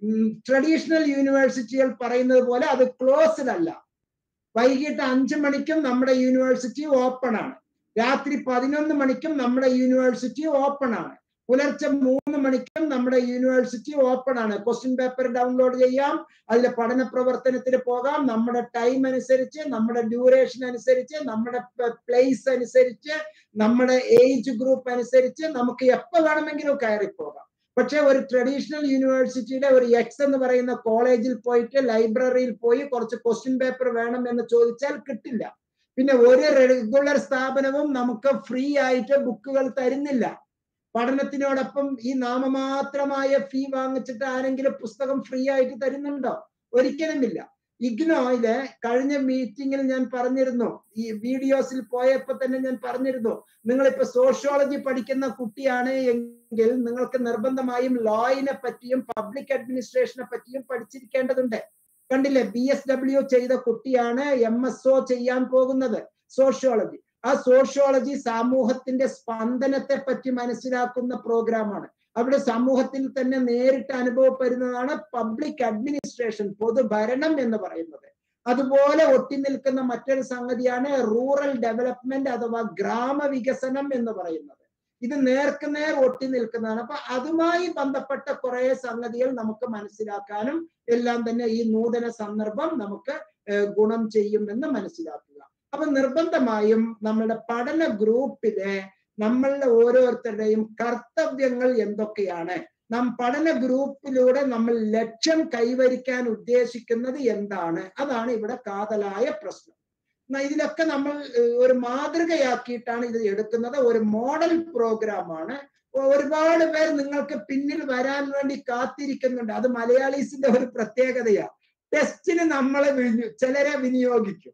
ട്രഡീഷണൽ യൂണിവേഴ്സിറ്റികൾ പറയുന്നത് പോലെ അത് ക്ലോസ്ഡ് അല്ല വൈകിട്ട് അഞ്ചു മണിക്കും നമ്മുടെ യൂണിവേഴ്സിറ്റി ഓപ്പൺ ആണ് രാത്രി പതിനൊന്ന് മണിക്കും നമ്മുടെ യൂണിവേഴ്സിറ്റി ഓപ്പൺ ആണ് പുലർച്ചെ മൂന്ന് മണിക്കും നമ്മുടെ യൂണിവേഴ്സിറ്റി ഓപ്പൺ ആണ് ക്വസ്റ്റ്യൻ പേപ്പർ ഡൗൺലോഡ് ചെയ്യാം അതിലെ പഠന പ്രവർത്തനത്തിന് പോകാം നമ്മുടെ ടൈം അനുസരിച്ച് നമ്മുടെ ഡ്യൂറേഷൻ അനുസരിച്ച് നമ്മുടെ പ്ലേസ് അനുസരിച്ച് നമ്മുടെ ഏജ് ഗ്രൂപ്പ് അനുസരിച്ച് നമുക്ക് എപ്പോൾ വേണമെങ്കിലും കയറി പോകാം പക്ഷെ ഒരു ട്രഡീഷണൽ യൂണിവേഴ്സിറ്റിയുടെ ഒരു എക്സ് എന്ന് പറയുന്ന കോളേജിൽ പോയിട്ട് ലൈബ്രറിയിൽ പോയി കുറച്ച് ക്വസ്റ്റ്യൻ പേപ്പർ വേണം എന്ന് ചോദിച്ചാൽ കിട്ടില്ല പിന്നെ ഒരു റെഗുലർ സ്ഥാപനവും നമുക്ക് ഫ്രീ ആയിട്ട് ബുക്കുകൾ തരുന്നില്ല പഠനത്തിനോടൊപ്പം ഈ നാമമാത്രമായ ഫീ വാങ്ങിച്ചിട്ട് ആരെങ്കിലും പുസ്തകം ഫ്രീ ആയിട്ട് തരുന്നുണ്ടോ ഒരിക്കലുമില്ല ഇഗ്നോയില് കഴിഞ്ഞ മീറ്റിംഗിൽ ഞാൻ പറഞ്ഞിരുന്നു ഈ വീഡിയോസിൽ പോയപ്പോ തന്നെ ഞാൻ പറഞ്ഞിരുന്നു നിങ്ങളിപ്പോ സോഷ്യോളജി പഠിക്കുന്ന കുട്ടിയാണ് എങ്കിൽ നിങ്ങൾക്ക് നിർബന്ധമായും ലോയിനെ പറ്റിയും പബ്ലിക് അഡ്മിനിസ്ട്രേഷനെ പറ്റിയും പഠിച്ചിരിക്കേണ്ടതുണ്ട് കണ്ടില്ലേ ബി എസ് ഡബ്ല്യു ചെയ്ത കുട്ടിയാണ് എം എസ് ഒ ചെയ്യാൻ പോകുന്നത് സോഷ്യോളജി ആ സോഷ്യോളജി സമൂഹത്തിന്റെ സ്പന്ദനത്തെ പറ്റി മനസ്സിലാക്കുന്ന പ്രോഗ്രാമാണ് അവിടെ സമൂഹത്തിൽ തന്നെ നേരിട്ട് അനുഭവപ്പെടുന്നതാണ് പബ്ലിക് അഡ്മിനിസ്ട്രേഷൻ പൊതുഭരണം എന്ന് പറയുന്നത് അതുപോലെ ഒട്ടി നിൽക്കുന്ന മറ്റൊരു സംഗതിയാണ് റൂറൽ ഡെവലപ്മെന്റ് അഥവാ ഗ്രാമവികസനം എന്ന് പറയുന്നത് ഇത് നേർക്ക് നേർ ഒട്ടി നിൽക്കുന്നതാണ് അപ്പൊ അതുമായി ബന്ധപ്പെട്ട കുറെ സംഗതികൾ നമുക്ക് മനസ്സിലാക്കാനും എല്ലാം തന്നെ ഈ നൂതന സന്ദർഭം നമുക്ക് ഗുണം ചെയ്യുമെന്ന് മനസ്സിലാക്കുക അപ്പൊ നിർബന്ധമായും നമ്മുടെ പഠന ഗ്രൂപ്പിലെ നമ്മളുടെ ഓരോരുത്തരുടെയും കർത്തവ്യങ്ങൾ എന്തൊക്കെയാണ് നാം പഠന ഗ്രൂപ്പിലൂടെ നമ്മൾ ലക്ഷ്യം കൈവരിക്കാൻ ഉദ്ദേശിക്കുന്നത് എന്താണ് അതാണ് ഇവിടെ കാതലായ പ്രശ്നം ഇതിലൊക്കെ നമ്മൾ ഒരു മാതൃകയാക്കിയിട്ടാണ് ഇത് എടുക്കുന്നത് ഒരു മോഡൽ പ്രോഗ്രാമാണ് ഒരുപാട് പേർ നിങ്ങൾക്ക് പിന്നിൽ വരാൻ വേണ്ടി കാത്തിരിക്കുന്നുണ്ട് അത് മലയാളീസിന്റെ ഒരു പ്രത്യേകതയാണ് ടെസ്റ്റിന് നമ്മളെ ചിലരെ വിനിയോഗിക്കും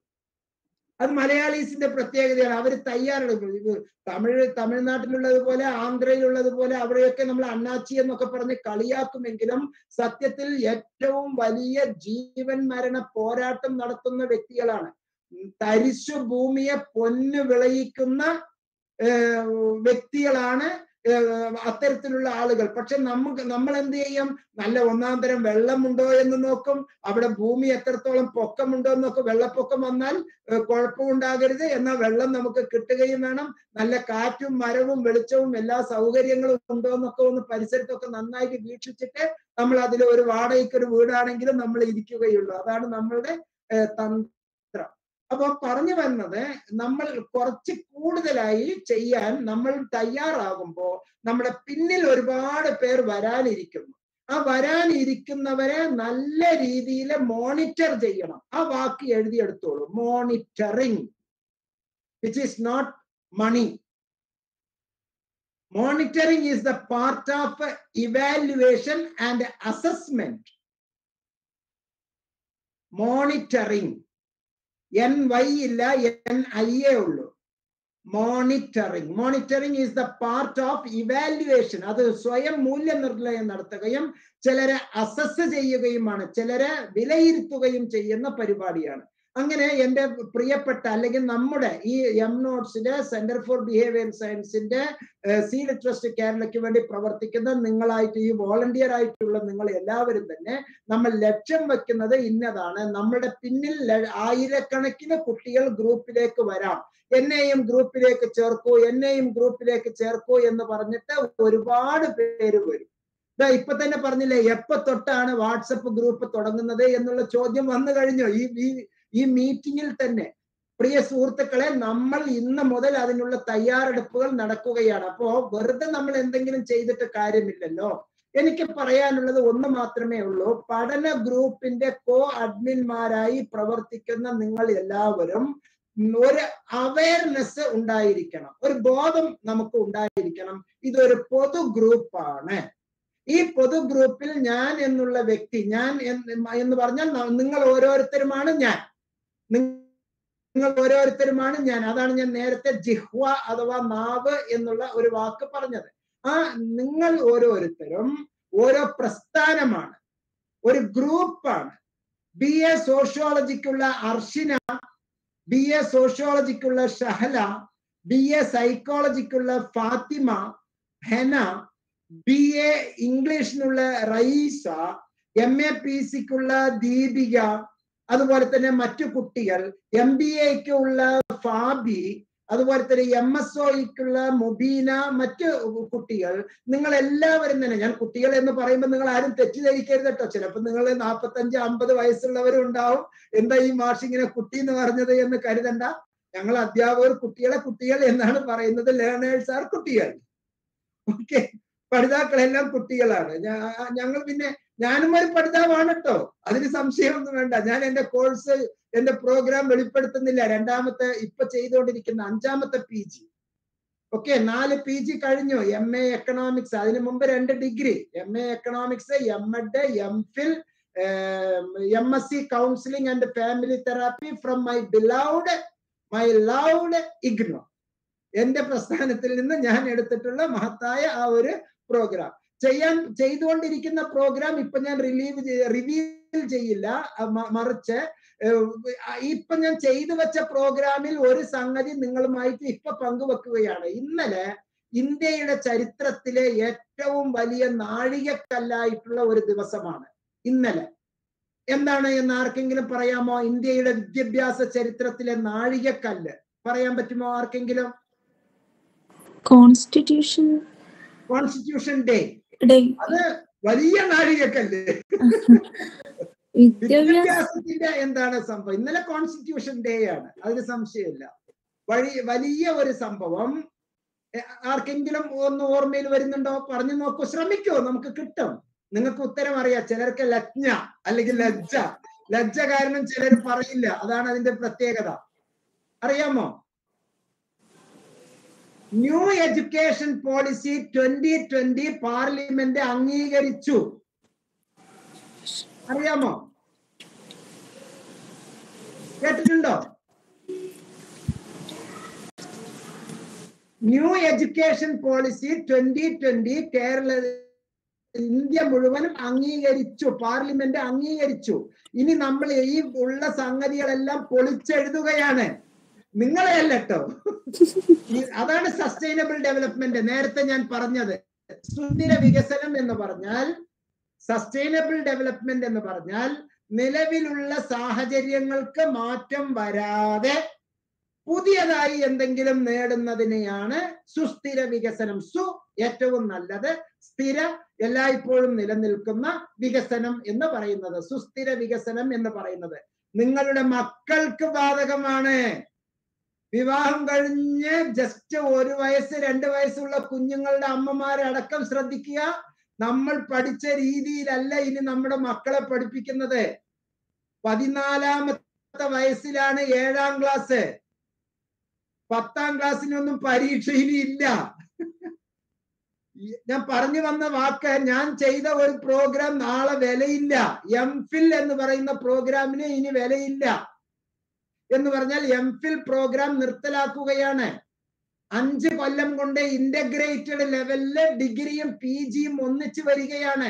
അത് മലയാളീസിന്റെ പ്രത്യേകതയാണ് അവർ തയ്യാറെടുക്കും ഇത് തമിഴ് തമിഴ്നാട്ടിലുള്ളത് പോലെ ആന്ധ്രയിലുള്ളത് പോലെ അവിടെയൊക്കെ നമ്മൾ അണ്ണാച്ചി എന്നൊക്കെ പറഞ്ഞ് കളിയാക്കുമെങ്കിലും സത്യത്തിൽ ഏറ്റവും വലിയ ജീവൻ മരണ പോരാട്ടം നടത്തുന്ന വ്യക്തികളാണ് തരിശു ഭൂമിയെ പൊന്നു വിളയിക്കുന്ന വ്യക്തികളാണ് അത്തരത്തിലുള്ള ആളുകൾ പക്ഷെ നമുക്ക് നമ്മൾ എന്ത് ചെയ്യും നല്ല ഒന്നാം തരം വെള്ളമുണ്ടോ എന്ന് നോക്കും അവിടെ ഭൂമി എത്രത്തോളം പൊക്കമുണ്ടോ എന്ന് നോക്കും വെള്ളപ്പൊക്കം വന്നാൽ കുഴപ്പമുണ്ടാകരുത് എന്നാൽ വെള്ളം നമുക്ക് കിട്ടുകയും വേണം നല്ല കാറ്റും മരവും വെളിച്ചവും എല്ലാ സൗകര്യങ്ങളും ഉണ്ടോ എന്നൊക്കെ ഒന്ന് പരിസരത്തൊക്കെ നന്നായിട്ട് വീക്ഷിച്ചിട്ട് നമ്മൾ അതിൽ ഒരു വാടകയ്ക്ക് ഒരു വീടാണെങ്കിലും നമ്മൾ ഇരിക്കുകയുള്ളൂ അതാണ് നമ്മളുടെ തന്ത്രം അപ്പൊ പറഞ്ഞു വന്നത് നമ്മൾ കുറച്ച് കൂടുതലായി ചെയ്യാൻ നമ്മൾ തയ്യാറാകുമ്പോൾ നമ്മുടെ പിന്നിൽ ഒരുപാട് പേർ വരാനിരിക്കുന്നു ആ വരാനിരിക്കുന്നവരെ നല്ല രീതിയിൽ മോണിറ്റർ ചെയ്യണം ആ വാക്ക് എഴുതിയെടുത്തോളൂ monitoring which is not money monitoring is the part of evaluation and assessment monitoring N Y ഇല്ല എൻ ഐ എ ഉള്ളൂ monitoring monitoring is the part of evaluation അത് സ്വയം മൂല്യനിർണ്ണയം നടത്തുകയും ചിലരെ അസസ് ചെയ്യുകയുമാണ് ചിലരെ വിലയിരുത്തുകയും ചെയ്യുന്ന പരിപാടിയാണ് അങ്ങനെ എൻ്റെ പ്രിയപ്പെട്ട അല്ലെങ്കിൽ നമ്മുടെ ഈ എം നോട്ട്സിന്റെ സെന്റർ ഫോർ ബിഹേവിയർ സയൻസിന്റെ സീഡ് ട്രസ്റ്റ് കേരളയ്ക്ക് വേണ്ടി പ്രവർത്തിക്കുന്ന നിങ്ങളായിട്ട് ഈ വോളണ്ടിയർ ആയിട്ടുള്ള നിങ്ങൾ എല്ലാവരും തന്നെ നമ്മൾ ലക്ഷ്യം വെക്കുന്നത് ഇന്നതാണ് നമ്മുടെ പിന്നിൽ ല- ആയിരക്കണക്കിന് കുട്ടികൾ ഗ്രൂപ്പിലേക്ക് വരാം എന്നെയും ഗ്രൂപ്പിലേക്ക് ചേർക്കൂ എന്നെയും ഗ്രൂപ്പിലേക്ക് ചേർക്കൂ എന്ന് പറഞ്ഞിട്ട് ഒരുപാട് പേര് വരും ദാ ഇപ്പൊ തന്നെ പറഞ്ഞില്ലേ എപ്പോ തൊട്ടാണ് വാട്സപ്പ് ഗ്രൂപ്പ് തുടങ്ങുന്നത് എന്നുള്ള ചോദ്യം വന്നു കഴിഞ്ഞു ഈ ഈ- ഈ മീറ്റിംഗിൽ തന്നെ പ്രിയ സുഹൃത്തുക്കളെ നമ്മൾ ഇന്ന് മുതൽ അതിനുള്ള തയ്യാറെടുപ്പുകൾ നടക്കുകയാണ് അപ്പോ വെറുതെ നമ്മൾ എന്തെങ്കിലും ചെയ്തിട്ട് കാര്യമില്ലല്ലോ എനിക്ക് പറയാനുള്ളത് ഒന്ന് മാത്രമേ ഉള്ളൂ പഠന ഗ്രൂപ്പിന്റെ കോ അഡ്മിന്മാരായി പ്രവർത്തിക്കുന്ന നിങ്ങൾ എല്ലാവരും ഒരു അവയർനെസ് ഉണ്ടായിരിക്കണം ഒരു ബോധം നമുക്ക് ഉണ്ടായിരിക്കണം ഇതൊരു പൊതു ഗ്രൂപ്പാണ് ഈ പൊതു ഗ്രൂപ്പിൽ ഞാൻ എന്നുള്ള വ്യക്തി ഞാൻ എന്ന് എന്ന് പറഞ്ഞാൽ ന- നിങ്ങൾ ഓരോരുത്തരുമാണ് ഞാൻ നിങ്ങൾ ഓരോരുത്തരുമാണ് ഞാൻ അതാണ് ഞാൻ നേരത്തെ ജിഹ്വ അഥവാ നാവ് എന്നുള്ള ഒരു വാക്ക് പറഞ്ഞത് ആ നിങ്ങൾ ഓരോരുത്തരും ഓരോ പ്രസ്ഥാനമാണ് ഒരു ഗ്രൂപ്പാണ് ബി എ സോഷ്യോളജിക്കുള്ള അർഷിന ബി എ സോഷ്യോളജിക്കുള്ള ഷഹല ബി എ സൈക്കോളജിക്കുള്ള ഫാത്തിമ ഹെന ബി എ ഇംഗ്ലീഷിനുള്ള റയീസ എം എ പി സിക്കുള്ള ദീപിക അതുപോലെ തന്നെ മറ്റു കുട്ടികൾ എം ബി എക്കുള്ള ഫാബി അതുപോലെ തന്നെ എം എസ് ഒക്കുള്ള മുബീന മറ്റു കുട്ടികൾ നിങ്ങൾ എല്ലാവരും തന്നെ ഞാൻ കുട്ടികൾ എന്ന് പറയുമ്പോൾ നിങ്ങൾ ആരും തെറ്റിദ്ധരിക്കരുത് കേട്ടോ ചിലപ്പോൾ നിങ്ങൾ നാൽപ്പത്തഞ്ച് അമ്പത് വയസ്സുള്ളവരും ഉണ്ടാവും എന്താ ഈ മാഷ് ഇങ്ങനെ കുട്ടി എന്ന് പറഞ്ഞത് എന്ന് കരുതണ്ട ഞങ്ങൾ അധ്യാപകർ കുട്ടികളെ കുട്ടികൾ എന്നാണ് പറയുന്നത് ലേണേഴ്സ് ആർ കുട്ടികൾ ഓക്കെ പഠിതാക്കളെല്ലാം കുട്ടികളാണ് ഞാ- ഞങ്ങൾ പിന്നെ ഞാനും ഒരു പഠിതാവാണ് കേട്ടോ അതിന് സംശയമൊന്നും വേണ്ട ഞാൻ എന്റെ കോഴ്സ് എന്റെ പ്രോഗ്രാം വെളിപ്പെടുത്തുന്നില്ല രണ്ടാമത്തെ ഇപ്പൊ ചെയ്തുകൊണ്ടിരിക്കുന്ന അഞ്ചാമത്തെ പി ജി ഓക്കെ നാല് പി ജി കഴിഞ്ഞു എം എ എക്കണോമിക്സ് അതിനു മുമ്പ് രണ്ട് degree M A economics M ed M phil M S C counselling and family therapy from my beloved my loved IGNOU എന്റെ പ്രസ്ഥാനത്തിൽ നിന്ന് ഞാൻ എടുത്തിട്ടുള്ള മഹത്തായ ആ ഒരു പ്രോഗ്രാം ചെയ്യാൻ ചെയ്തുകൊണ്ടിരിക്കുന്ന പ്രോഗ്രാം ഇപ്പൊ ഞാൻ റിലീവ് റിവീൽ ചെയ്യില്ല അ- മ- മറിച്ച് ഏഹ്, ഇപ്പൊ ഞാൻ ചെയ്തു വെച്ച പ്രോഗ്രാമിൽ ഒരു സംഗതി നിങ്ങളുമായിട്ട് ഇപ്പൊ പങ്കുവെക്കുകയാണ് ഇന്നലെ ഇന്ത്യയുടെ ചരിത്രത്തിലെ ഏറ്റവും വലിയ നാഴികക്കല്ലായിട്ടുള്ള ഒരു ദിവസമാണ് ഇന്നലെ എന്താണ് എന്ന് ആർക്കെങ്കിലും പറയാമോ ഇന്ത്യയുടെ വിദ്യാഭ്യാസ ചരിത്രത്തിലെ നാഴികക്കല്ല് പറയാൻ പറ്റുമോ ആർക്കെങ്കിലും കോൺസ്റ്റിറ്റ്യൂഷൻ കോൺസ്റ്റിറ്റ്യൂഷൻ ഡേ ഡേ അത് വലിയ നാഴികക്കല്ല് വിദ്യാഭ്യാസ വിദ്യാഭ്യാസത്തിന്റെ എന്താണ് സംഭവം ഇന്നലെ കോൺസ്റ്റിറ്റ്യൂഷൻ ഡേ ആണ് അതിന് സംശയമില്ല വഴി വലിയ ഒരു സംഭവം എ, ആർക്കെങ്കിലും ഒന്ന് ഓർമ്മയിൽ വരുന്നുണ്ടോ പറഞ്ഞു നോക്കൂ ശ്രമിക്കൂ നമുക്ക് കിട്ടും നിങ്ങൾക്ക് ഉത്തരം അറിയാം ചിലർക്ക് ലജ്ഞ അല്ലെങ്കിൽ ലജ്ജ ലജ്ജ കാരണം ചിലർ പറയില്ല അതാണ് അതിന്റെ പ്രത്യേകത അറിയാമോ new education policy twenty twenty parliament അംഗീകരിച്ചു അറിയാമോ കേട്ടിട്ടുണ്ടോ new education policy twenty twenty Kerala India മുഴുവനും അംഗീകരിച്ചു പാർലമെന്റ് അംഗീകരിച്ചു ഇനി നമ്മൾ ഈ ഉള്ള സംഗതികളെല്ലാം പൊളിച്ചെഴുതുകയാണ് നിങ്ങളെ അല്ല കേട്ടോ ഈ- അതാണ് സസ്റ്റൈനബിൾ ഡെവലപ്മെന്റ് നേരത്തെ ഞാൻ പറഞ്ഞത് സുസ്ഥിര വികസനം എന്ന് പറഞ്ഞാൽ സസ്റ്റൈനബിൾ ഡെവലപ്മെന്റ് എന്ന് പറഞ്ഞാൽ നിലവിലുള്ള സാഹചര്യങ്ങൾക്ക് മാറ്റം വരാതെ പുതിയതായി എന്തെങ്കിലും നേടുന്നതിനെയാണ് സുസ്ഥിര വികസനം സു ഏറ്റവും നല്ലത് സ്ഥിര എല്ലായ്പ്പോഴും നിലനിൽക്കുന്ന വികസനം എന്ന് പറയുന്നത് സുസ്ഥിര വികസനം എന്ന് പറയുന്നത് നിങ്ങളുടെ മക്കൾക്ക് ബാധകമാണ് വിവാഹം കഴിഞ്ഞ് ജസ്റ്റ് ഒരു വയസ്സ് രണ്ട് വയസ്സുള്ള കുഞ്ഞുങ്ങളുടെ അമ്മമാരടക്കം ശ്രദ്ധിക്കുക നമ്മൾ പഠിച്ച രീതിയിലല്ല ഇനി നമ്മുടെ മക്കളെ പഠിപ്പിക്കുന്നത് പതിനാലാമത്തെ വയസ്സിലാണ് ഏഴാം ക്ലാസ് പത്താം ക്ലാസ്സിനൊന്നും പരീക്ഷ ഇനി ഇല്ല ഈ- ഞാൻ പറഞ്ഞു വന്ന വാക്ക് ഞാൻ ചെയ്ത ഒരു പ്രോഗ്രാം നാളെ വിലയില്ല എം ഫിൽ എന്ന് പറയുന്ന പ്രോഗ്രാമിന് ഇനി വിലയില്ല എന്ന് പറഞ്ഞാൽ എം ഫിൽ പ്രോഗ്രാം നിർത്തലാക്കുകയാണ് അഞ്ച് കൊല്ലം കൊണ്ട് ഇന്റഗ്രേറ്റഡ് ലെവലില് ഡിഗ്രിയും പി ജിയും ഒന്നിച്ച് വരികയാണ്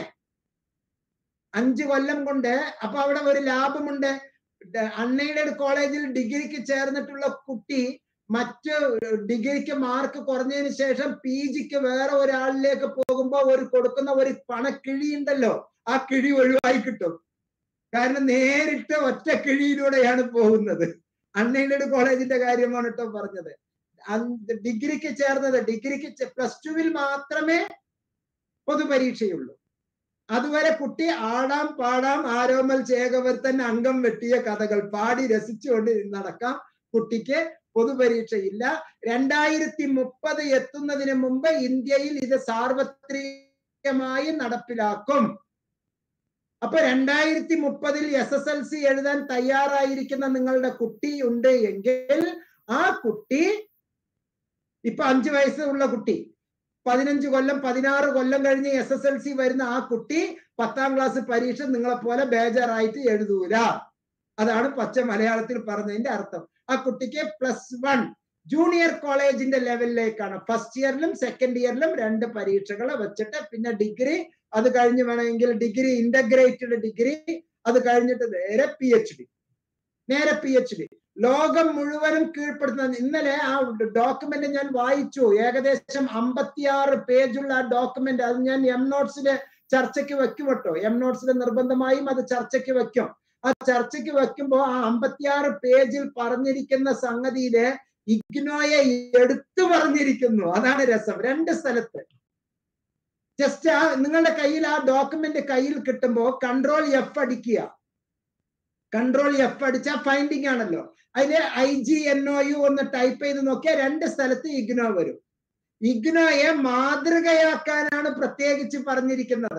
അഞ്ച് കൊല്ലം കൊണ്ട് അപ്പൊ അവിടെ ഒരു ലാഭമുണ്ട് അൺഎയ്ഡഡ് കോളേജിൽ ഡിഗ്രിക്ക് ചേർന്നിട്ടുള്ള കുട്ടി മറ്റ് ഡിഗ്രിക്ക് മാർക്ക് കുറഞ്ഞതിന് ശേഷം പി ജിക്ക് വേറെ ഒരാളിലേക്ക് പോകുമ്പോ ഒരു കൊടുക്കുന്ന ഒരു പണക്കിഴി ഉണ്ടല്ലോ ആ കിഴി ഒഴിവായി കിട്ടും കാരണം നേരിട്ട് ഒറ്റ കിഴിയിലൂടെയാണ് പോകുന്നത് അൺഎയ്ഡഡ് കോളേജിന്റെ കാര്യമാണ് കേട്ടോ പറഞ്ഞത് അന്ത് ഡിഗ്രിക്ക് ചേർന്നത് ഡിഗ്രിക്ക് പ്ലസ് ടുവിൽ മാത്രമേ പൊതുപരീക്ഷയുള്ളൂ അതുവരെ കുട്ടി ആടാം പാടാം ആരോമൽ ചേകവർത്തൻ അംഗം വെട്ടിയ കഥകൾ പാടി രസിച്ചുകൊണ്ട് നടക്കാം കുട്ടിക്ക് പൊതുപരീക്ഷയില്ല രണ്ടായിരത്തി മുപ്പത് എത്തുന്നതിന് മുമ്പ് ഇന്ത്യയിൽ ഇത് സാർവത്രികമായി നടപ്പിലാക്കും അപ്പൊ രണ്ടായിരത്തി മുപ്പതിൽ എസ് എസ് എൽ സി എഴുതാൻ തയ്യാറായിരിക്കുന്ന നിങ്ങളുടെ കുട്ടി ഉണ്ട് എങ്കിൽ ആ കുട്ടി ഇപ്പൊ അഞ്ചു വയസ്സുള്ള കുട്ടി പതിനഞ്ച് കൊല്ലം പതിനാറ് കൊല്ലം കഴിഞ്ഞ് എസ് എസ് എൽ സി വരുന്ന ആ കുട്ടി പത്താം ക്ലാസ് പരീക്ഷ നിങ്ങളെ പോലെ ബേജാറായിട്ട് എഴുതൂല അതാണ് പച്ച മലയാളത്തിൽ പറഞ്ഞതിന്റെ അർത്ഥം ആ കുട്ടിക്ക് പ്ലസ് വൺ ജൂനിയർ കോളേജിന്റെ ലെവലിലേക്കാണ് ഫസ്റ്റ് ഇയറിലും സെക്കൻഡ് ഇയറിലും രണ്ട് പരീക്ഷകൾ വെച്ചിട്ട് പിന്നെ ഡിഗ്രി അത് കഴിഞ്ഞ് വേണമെങ്കിൽ ഡിഗ്രി ഇന്റഗ്രേറ്റഡ് ഡിഗ്രി അത് കഴിഞ്ഞിട്ട് നേരെ പി എച്ച് ഡി നേരെ പി എച്ച് ഡി ലോകം മുഴുവനും കീഴ്പ്പെടുത്തുന്ന ഇന്നലെ ആ ഡോക്യുമെന്റ് ഞാൻ വായിച്ചു ഏകദേശം അമ്പത്തിയാറ് പേജുള്ള ആ ഡോക്യുമെന്റ് അത് ഞാൻ എം നോട്ട്സില് ചർച്ചയ്ക്ക് വെക്കും കേട്ടോ എം നോട്ട്സിൽ നിർബന്ധമായും അത് ചർച്ചയ്ക്ക് വെക്കും ആ ചർച്ചയ്ക്ക് വെക്കുമ്പോ ആ അമ്പത്തിയാറ് പേജിൽ പറഞ്ഞിരിക്കുന്ന സംഗതിയില് ഇഗ്നോയെ എടുത്തു പറഞ്ഞിരിക്കുന്നു അതാണ് രസം രണ്ട് സ്ഥലത്ത് ജസ്റ്റ് ആ നിങ്ങളുടെ കയ്യിൽ ആ ഡോക്യുമെന്റ് കയ്യിൽ കിട്ടുമ്പോ കൺട്രോൾ എഫ് അടിക്കുക കൺട്രോൾ എഫ് അടിച്ച ഫൈൻഡിങ് ആണല്ലോ അതില് I G N O U ഒന്ന് ടൈപ്പ് ചെയ്ത് നോക്കിയാൽ രണ്ട് സ്ഥലത്ത് ഇഗ്നോ വരും ഇഗ്നോയെ മാതൃകയാക്കാനാണ് പ്രത്യേകിച്ച് പറഞ്ഞിരിക്കുന്നത്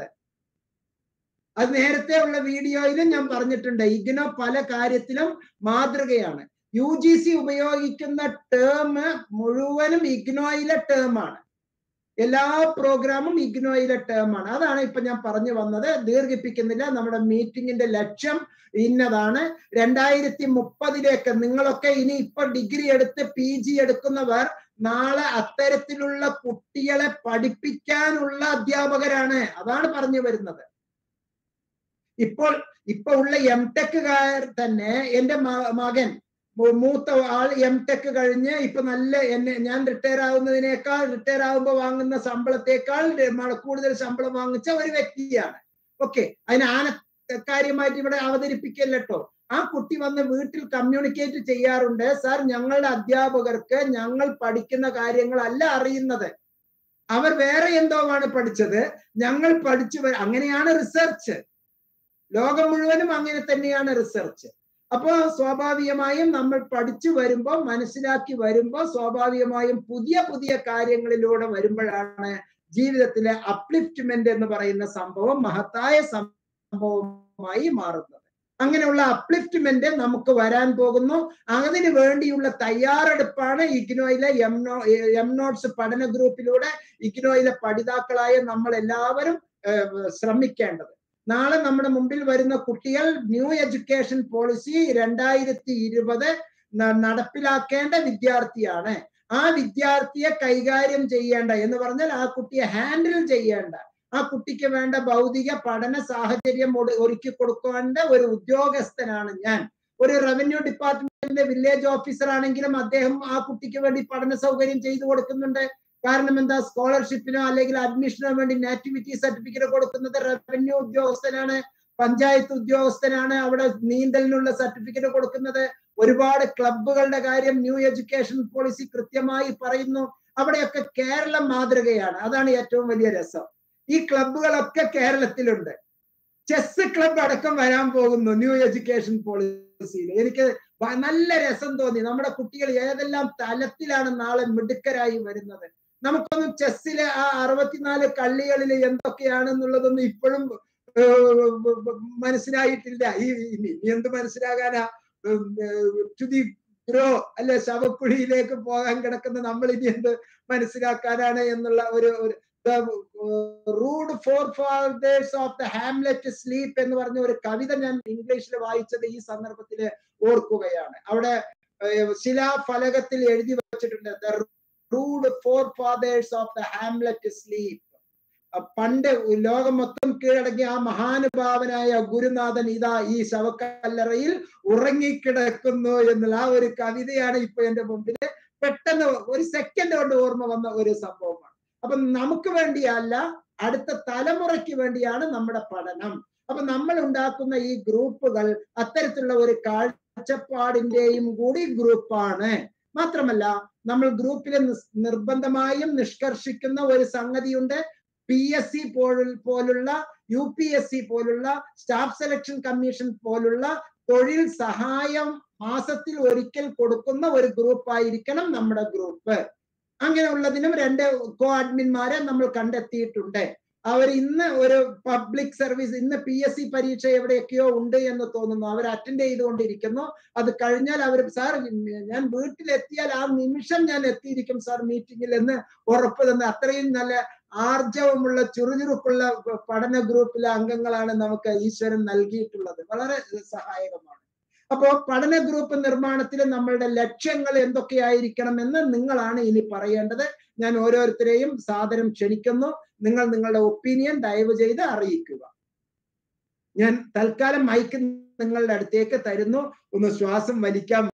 അത് നേരത്തെ ഉള്ള വീഡിയോയിലും ഞാൻ പറഞ്ഞിട്ടുണ്ട് ഇഗ്നോ പല കാര്യത്തിലും മാതൃകയാണ് യു ജി സി ഉപയോഗിക്കുന്ന ടേം മുഴുവനും ഇഗ്നോയിലെ ടേം ആണ് എല്ലാ പ്രോഗ്രാമും ഇഗ്നോയിലെ ടേം ആണ് അതാണ് ഇപ്പൊ ഞാൻ പറഞ്ഞു വന്നത് ദീർഘിപ്പിക്കുന്നില്ല നമ്മുടെ മീറ്റിംഗിന്റെ ലക്ഷ്യം ഇന്നതാണ് രണ്ടായിരത്തി മുപ്പതിലേക്ക് നിങ്ങളൊക്കെ ഇനി ഇപ്പൊ ഡിഗ്രി എടുത്ത് പി ജി എടുക്കുന്നവർ നാളെ അത്തരത്തിലുള്ള കുട്ടികളെ പഠിപ്പിക്കാനുള്ള അധ്യാപകരാണ് അതാണ് പറഞ്ഞു വരുന്നത് ഇപ്പോൾ ഇപ്പൊ ഉള്ള എം ടെക്കുകാർ തന്നെ എന്റെ മകൻ മൂത്ത ആൾ എം ടെക് കഴിഞ്ഞ് ഇപ്പൊ നല്ല എന്നെ ഞാൻ റിട്ടയർ ആവുന്നതിനേക്കാൾ റിട്ടയർ ആകുമ്പോൾ വാങ്ങുന്ന ശമ്പളത്തെക്കാൾ കൂടുതൽ ശമ്പളം വാങ്ങിച്ച ഒരു വ്യക്തിയാണ് ഓക്കെ അതിന് ആന കാര്യമായിട്ട് ഇവിടെ അവതരിപ്പിക്കല്ലോ ആ കുട്ടി വന്ന് വീട്ടിൽ കമ്മ്യൂണിക്കേറ്റ് ചെയ്യാറുണ്ട് സാർ ഞങ്ങളുടെ അധ്യാപകർക്ക് ഞങ്ങൾ പഠിക്കുന്ന കാര്യങ്ങളല്ല അറിയുന്നത് അവർ വേറെ എന്തോ ആണ് പഠിച്ചത് ഞങ്ങൾ പഠിച്ചു അങ്ങനെയാണ് റിസർച്ച് ലോകം മുഴുവനും അങ്ങനെ തന്നെയാണ് റിസർച്ച് അപ്പോ സ്വാഭാവികമായും നമ്മൾ പഠിച്ചു വരുമ്പോ മനസ്സിലാക്കി വരുമ്പോ സ്വാഭാവികമായും പുതിയ പുതിയ കാര്യങ്ങളിലൂടെ വരുമ്പോഴാണ് ജീവിതത്തിലെ അപ്ലിഫ്റ്റ്മെന്റ് എന്ന് പറയുന്ന സംഭവം മഹത്തായ സംഭവമായി മാറുന്നത് അങ്ങനെയുള്ള അപ്ലിഫ്റ്റ്മെന്റ് നമുക്ക് വരാൻ പോകുന്നു അതിനു വേണ്ടിയുള്ള തയ്യാറെടുപ്പാണ് ഇഗ്നോയിലെ എം നോ എം നോട്ട്സ് പഠന ഗ്രൂപ്പിലൂടെ ഇഗ്നോയിലെ പഠിതാക്കളായ നമ്മൾ എല്ലാവരും ശ്രമിക്കേണ്ടത് നാളെ നമ്മുടെ മുമ്പിൽ വരുന്ന കുട്ടികൾ ന്യൂ എഡ്യൂക്കേഷൻ പോളിസി രണ്ടായിരത്തി ഇരുപത് നടപ്പിലാക്കേണ്ട വിദ്യാർത്ഥിയാണ് ആ വിദ്യാർത്ഥിയെ കൈകാര്യം ചെയ്യേണ്ട എന്ന് പറഞ്ഞാൽ ആ കുട്ടിയെ ഹാൻഡിൽ ചെയ്യേണ്ട ആ കുട്ടിക്ക് വേണ്ട ഭൗതിക പഠന സാഹചര്യം ഒരുക്കി കൊടുക്കേണ്ട ഒരു ഉദ്യോഗസ്ഥനാണ് ഞാൻ ഒരു റവന്യൂ ഡിപ്പാർട്ട്മെന്റിന്റെ വില്ലേജ് ഓഫീസർ ആണെങ്കിലും അദ്ദേഹം ആ കുട്ടിക്ക് വേണ്ടി പഠന സൗകര്യം ചെയ്തു കൊടുക്കുന്നുണ്ട് കാരണം എന്താ സ്കോളർഷിപ്പിനോ അല്ലെങ്കിൽ അഡ്മിഷനോ വേണ്ടി നാറ്റിവിറ്റി സർട്ടിഫിക്കറ്റ് കൊടുക്കുന്നത് റവന്യൂ ഉദ്യോഗസ്ഥനാണ് പഞ്ചായത്ത് ഉദ്യോഗസ്ഥനാണ് അവിടെ നീന്തലിനുള്ള സർട്ടിഫിക്കറ്റ് കൊടുക്കുന്നത് ഒരുപാട് ക്ലബുകളുടെ കാര്യം ന്യൂ എഡ്യൂക്കേഷൻ പോളിസി കൃത്യമായി പറയുന്നു അവിടെയൊക്കെ കേരളം മാതൃകയാണ് അതാണ് ഏറ്റവും വലിയ രസം ഈ ക്ലബുകളൊക്കെ കേരളത്തിലുണ്ട് ചെസ് ക്ലബ് അടക്കം വരാൻ പോകുന്നു ന്യൂ എഡ്യൂക്കേഷൻ പോളിസിയിൽ എനിക്ക് നല്ല രസം തോന്നി നമ്മുടെ കുട്ടികൾ ഏതെല്ലാം തലത്തിലാണ് നാളെ മിടുക്കരായി വരുന്നത് നമുക്കൊന്നും ചെസ്സിലെ ആ അറുപത്തിനാല് കള്ളികളിൽ എന്തൊക്കെയാണെന്നുള്ളതൊന്നും ഇപ്പോഴും മനസ്സിലായിട്ടില്ല ഈ ഇനി എന്ത് മനസ്സിലാകാനാ ടു ദി ഗ്രോ അല്ലെ ശവക്കുഴിയിലേക്ക് പോകാൻ കിടക്കുന്ന നമ്മൾ ഇനി എന്ത് മനസ്സിലാക്കാനാണ് എന്നുള്ള ഒരു rude forefathers of the hamlet sleep എന്ന് പറഞ്ഞ ഒരു കവിത ഞാൻ ഇംഗ്ലീഷിൽ വായിച്ചത് ഈ സന്ദർഭത്തിൽ ഓർക്കുകയാണ് അവിടെ ശിലാഫലകത്തിൽ എഴുതി വെച്ചിട്ടുണ്ട് the rude forefathers of the hamlet sleep പണ്ട് ലോകം മൊത്തം കീഴടങ്ങിയ ആ മഹാനുഭാവനായ ഗുരുനാഥൻ ഇതാ ഈ ശവക്കല്ലറയിൽ ഉറങ്ങിക്കിടക്കുന്നു എന്നുള്ള ആ ഒരു കവിതയാണ് ഇപ്പൊ എന്റെ മുമ്പിൽ പെട്ടെന്ന് ഒരു സെക്കൻഡ് കൊണ്ട് ഓർമ്മ വന്ന ഒരു സംഭവമാണ് അപ്പൊ നമുക്ക് വേണ്ടിയല്ല അടുത്ത തലമുറയ്ക്ക് വേണ്ടിയാണ് നമ്മുടെ പഠനം അപ്പൊ നമ്മൾ ഉണ്ടാക്കുന്ന ഈ ഗ്രൂപ്പുകൾ അത്തരത്തിലുള്ള ഒരു കാഴ്ചപ്പാടിന്റെയും കൂടി ഗ്രൂപ്പാണ് മാത്രമല്ല നമ്മൾ ഗ്രൂപ്പിൽ നിർബന്ധമായും നിഷ്കർഷിക്കുന്ന ഒരു സംഗതിയുണ്ട് പി എസ് സി പോലുള്ള യു പി എസ് സി പോലുള്ള സ്റ്റാഫ് സെലക്ഷൻ കമ്മീഷൻ പോലുള്ള തൊഴിൽ സഹായം മാസത്തിൽ ഒരിക്കൽ കൊടുക്കുന്ന ഒരു ഗ്രൂപ്പ് ആയിരിക്കണം നമ്മുടെ ഗ്രൂപ്പ് അങ്ങനെയുള്ളതിനും രണ്ട് കോ അഡ്മിന്മാരെ നമ്മൾ കണ്ടെത്തിയിട്ടുണ്ട് അവർ ഇന്ന് ഒരു പബ്ലിക് സർവീസ് ഇന്ന് പി എസ് സി പരീക്ഷ എവിടെയൊക്കെയോ ഉണ്ട് എന്ന് തോന്നുന്നു അവർ അറ്റൻഡ് ചെയ്തുകൊണ്ടിരിക്കുന്നു അത് കഴിഞ്ഞാൽ അവർ സാർ ഞാൻ വീട്ടിലെത്തിയാൽ ആ നിമിഷം ഞാൻ എത്തിയിരിക്കും സാർ മീറ്റിംഗിൽ എന്ന് ഉറപ്പ് തന്ന് അത്രയും നല്ല ആർജവമുള്ള ചുറുചുറുക്കുള്ള പഠന ഗ്രൂപ്പിലെ അംഗങ്ങളാണ് നമുക്ക് ഈശ്വരൻ നൽകിയിട്ടുള്ളത് വളരെ സഹായകമാണ് അപ്പോ പഠന ഗ്രൂപ്പ് നിർമ്മാണത്തിൽ നമ്മളുടെ ലക്ഷ്യങ്ങൾ എന്തൊക്കെയായിരിക്കണം എന്ന് നിങ്ങളാണ് ഇനി പറയേണ്ടത് ഞാൻ ഓരോരുത്തരെയും സാദരം ക്ഷണിക്കുന്നു നിങ്ങൾ നിങ്ങളുടെ ഒപ്പീനിയൻ ദയവ് ചെയ്ത് അറിയിക്കുക ഞാൻ തൽക്കാലം മൈക്ക് നിങ്ങളുടെ അടുത്തേക്ക് തരുന്നു ഒന്ന് ശ്വാസം വലിക്കാം